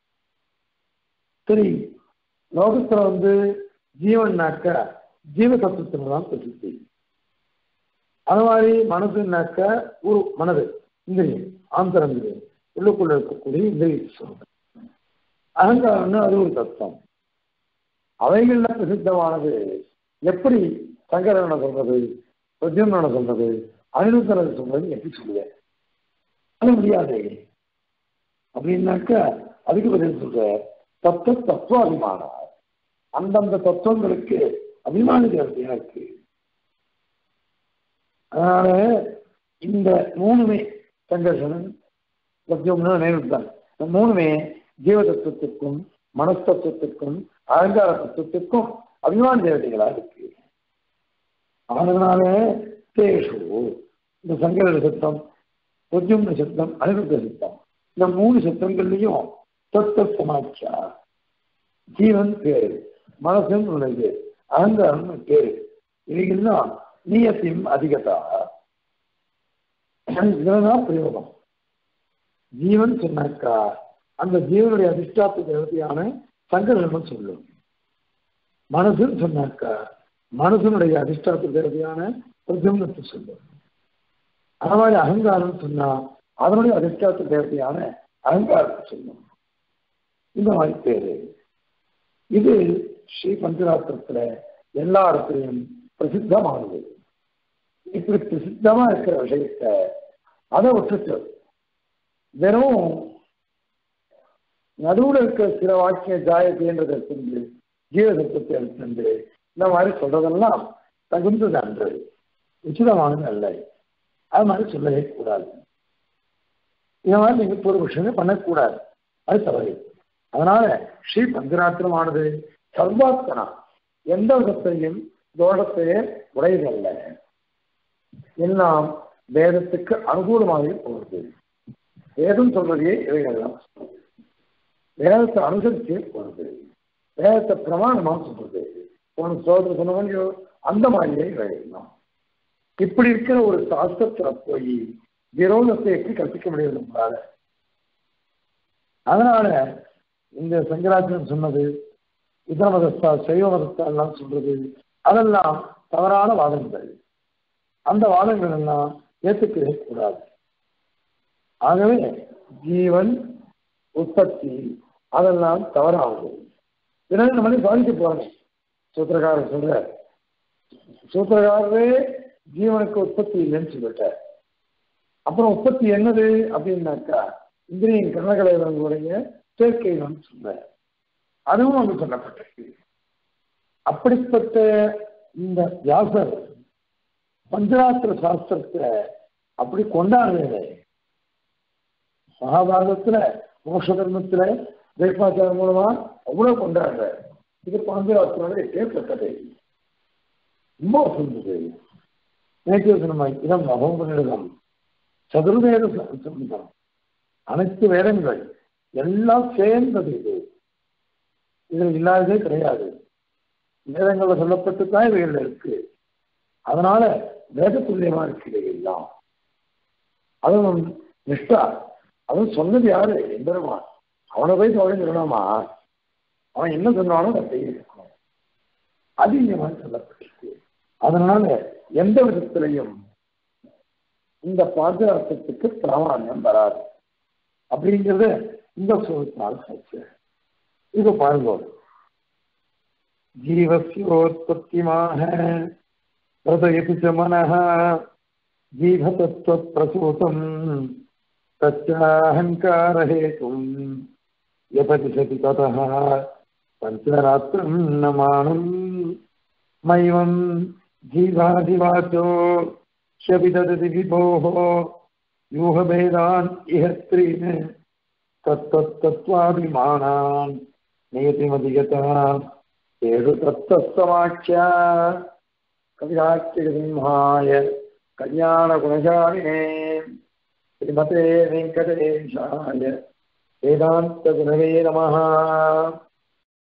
சரி லோகத்துல வந்து ஜீவன்னாக்க ஜீவ தத்துவத்துல தான் பிரசித்தி அது மாதிரி மனசுனாக்க ஒரு மனது இந்திரியம் ஆந்தரந்திரியம் உள்ளுக்குள்ள இருக்கக்கூடிய இந்திரிய சொல்றது அகங்காரம்னு அது ஒரு தத்துவம் அவைகள்ல பிரசித்தமானது எப்படி சங்கரனை சொல்றது பிரத்யும்னனை சொல்றது அனிருத்தனை சொல்றது எப்படி சொல்லுவேன் அது முடியாது அப்படின்னாக்க அதுக்கு பதில் சொல்ற தத்துவ தத்துவ அபிமானம் அந்தந்த தத்துவங்களுக்கு அபிமான தேவதையா இருக்கு அதனால இந்த மூணுமே சங்கர்ஷனன் பிரத்யோம்னு நினைவுதான் இந்த மூணுமே ஜீவ தத்துவத்திற்கும் மனஸ்தத்துவத்திற்கும் அலங்கார தத்துவத்திற்கும் அபிமான தேவதைகளா இருக்கு அதனால தேஷு இந்த சங்கர சத்தம் பிரத்யும்ன சத்தம் அனிருத்த சத்தம் இந்த மூணு சத்தங்கள்லையும் தத்துவ சமாட்சா ஜீவன் பேரு மனசுன்னு உள்ளது அகங்காரம் பேரு இவைகள்லாம் நீயத்தையும் அதிகதா இதுதான் பிரயோகம் ஜீவன் சொன்னாக்கா அந்த ஜீவனுடைய அதிஷ்டாத்த தேவதையான சங்கரமன் சொல்லும் மனசுன்னு சொன்னாக்கா மனசனுடைய அதிஷ்டாத்த தேவதையான பிரஜம்னத்தை சொல்லும் அது மாதிரி அகங்காரம் சொன்னா அதனுடைய அதிஷ்டாத்த தேவதையான அகங்காரத்தை சொல்லும் இந்த மாதிரி பேரு இது ஸ்ரீ பஞ்சராத்திரத்துல எல்லா இடத்துலையும் பிரசித்தமானது இப்படி பிரசித்தமா இருக்கிற விஷயத்த அதை விட்டுட்டு வெறும் நடுவில் இருக்கிற சில வாக்கிய ஜாயத்தைன்றதை எடுத்துண்டு ஜீவசத்துவத்தை எடுத்துண்டு இந்த மாதிரி சொல்றதெல்லாம் தகுந்தது அன்று உச்சிதமானது அல்ல அது மாதிரி சொல்லவே கூடாது இந்த மாதிரி நீங்க பூர்வபக்ஷமே பண்ணக்கூடாது அது தவறு அதனால ஸ்ரீ பஞ்சராத்திரமானது சர்வாத்மனா எந்த விதத்தையும் தோஷத்தையே உடையதல்ல எல்லாம் வேதத்துக்கு அனுகூலமாகவே போகிறது வேதம் சொல்றதையே இவைகள்லாம் வேதத்தை அனுசரிச்சே போறது வேதத்தை பிரமாணமா சொல்றது உனக்கு சோதனை சொன்னவங்க அந்த மாதிரியே இவைகள்லாம் இப்படி இருக்கிற ஒரு சாஸ்திரத்துல போய் விரோதத்தை எப்படி கற்பிக்க முடியாது நம்மளால அதனால இந்த சங்கராச்சாரம் சொன்னது இதர மதஸ்தா சைவ மதஸ்தா எல்லாம் சொல்றது அதெல்லாம் தவறான வாதங்கள் அந்த வாதங்கள் எல்லாம் ஏற்றுக்கவே கூடாது ஆகவே ஜீவன் உற்பத்தி அதெல்லாம் தவறாகுது பிறகு நம்மளே பாதிக்க போறோம் சூத்திரக்காரர் சொல்ற சூத்திரக்காரரே ஜீவனுக்கு உற்பத்தி இல்லைன்னு சொல்லிட்டார் அப்புறம் உற்பத்தி என்னது அப்படின்னாக்கா இந்திரியின் கர்ணகலைவர்களுடைய சேர்க்கைன்னு சொல்ற அதுவும் அங்கு சொல்லப்பட்டிருக்கு அப்படிப்பட்ட இந்த வியாசர் பஞ்சராத்திர சாஸ்திரத்தை அப்படி கொண்டாடுறது மகாபாரதத்துல மோஷ தர்மத்துல பிரேக்பாச்சாரம் மூலமா அவ்வளவு கொண்டாடுற இது பஞ்சராத்திரோட கேட்கப்பட்டது ரொம்ப சொல்லுது நேற்று சொன்ன இதம் அகோபனிடம் சதுர்வேத சம்பந்தம் அனைத்து வேதங்கள் எல்லாம் சேர்ந்தது இது இதில் இல்லாததே கிடையாது வேதங்கள்ல சொல்லப்பட்டு தான் இவைகள் இருக்கு அதனால வேத துல்லியமா இருக்கு எல்லாம் அதுவும் நிஷ்டா அதுவும் சொன்னது யாரு எம்பெருமான் அவனை போய் தோழி சொல்லலாமா அவன் என்ன சொன்னாலும் அதை செய்யணும் அது இங்க மாதிரி சொல்லப்பட்டிருக்கு அதனால எந்த விதத்திலையும் இந்த பாதுகாப்பத்துக்கு பிராமணியம் வராது அப்படிங்கிறத இந்த சோதத்தினால் சாட்சி இது பாருங்க ஜீவசியோத்பத்திமாக பிரதயதி ச மனः ஜீவதத்துவ பிரசூதம் तच्चाहङ्कारहेतुम् यपतिशति ततः पञ्चरात्रम् न मानम् मैवम् जीवादिवाचो शपि ददति विभोः व्यूहभेदान् इह त्रीन् तत्तत्तत्त्वाभिमानान् नियतिमधिगता तेषु तत्तत्समाख्या कविराच्यसिंहाय कल्याणगुणशालिने श्रीमते वेङ्कटेशाय वेदान्तगुणवे नमः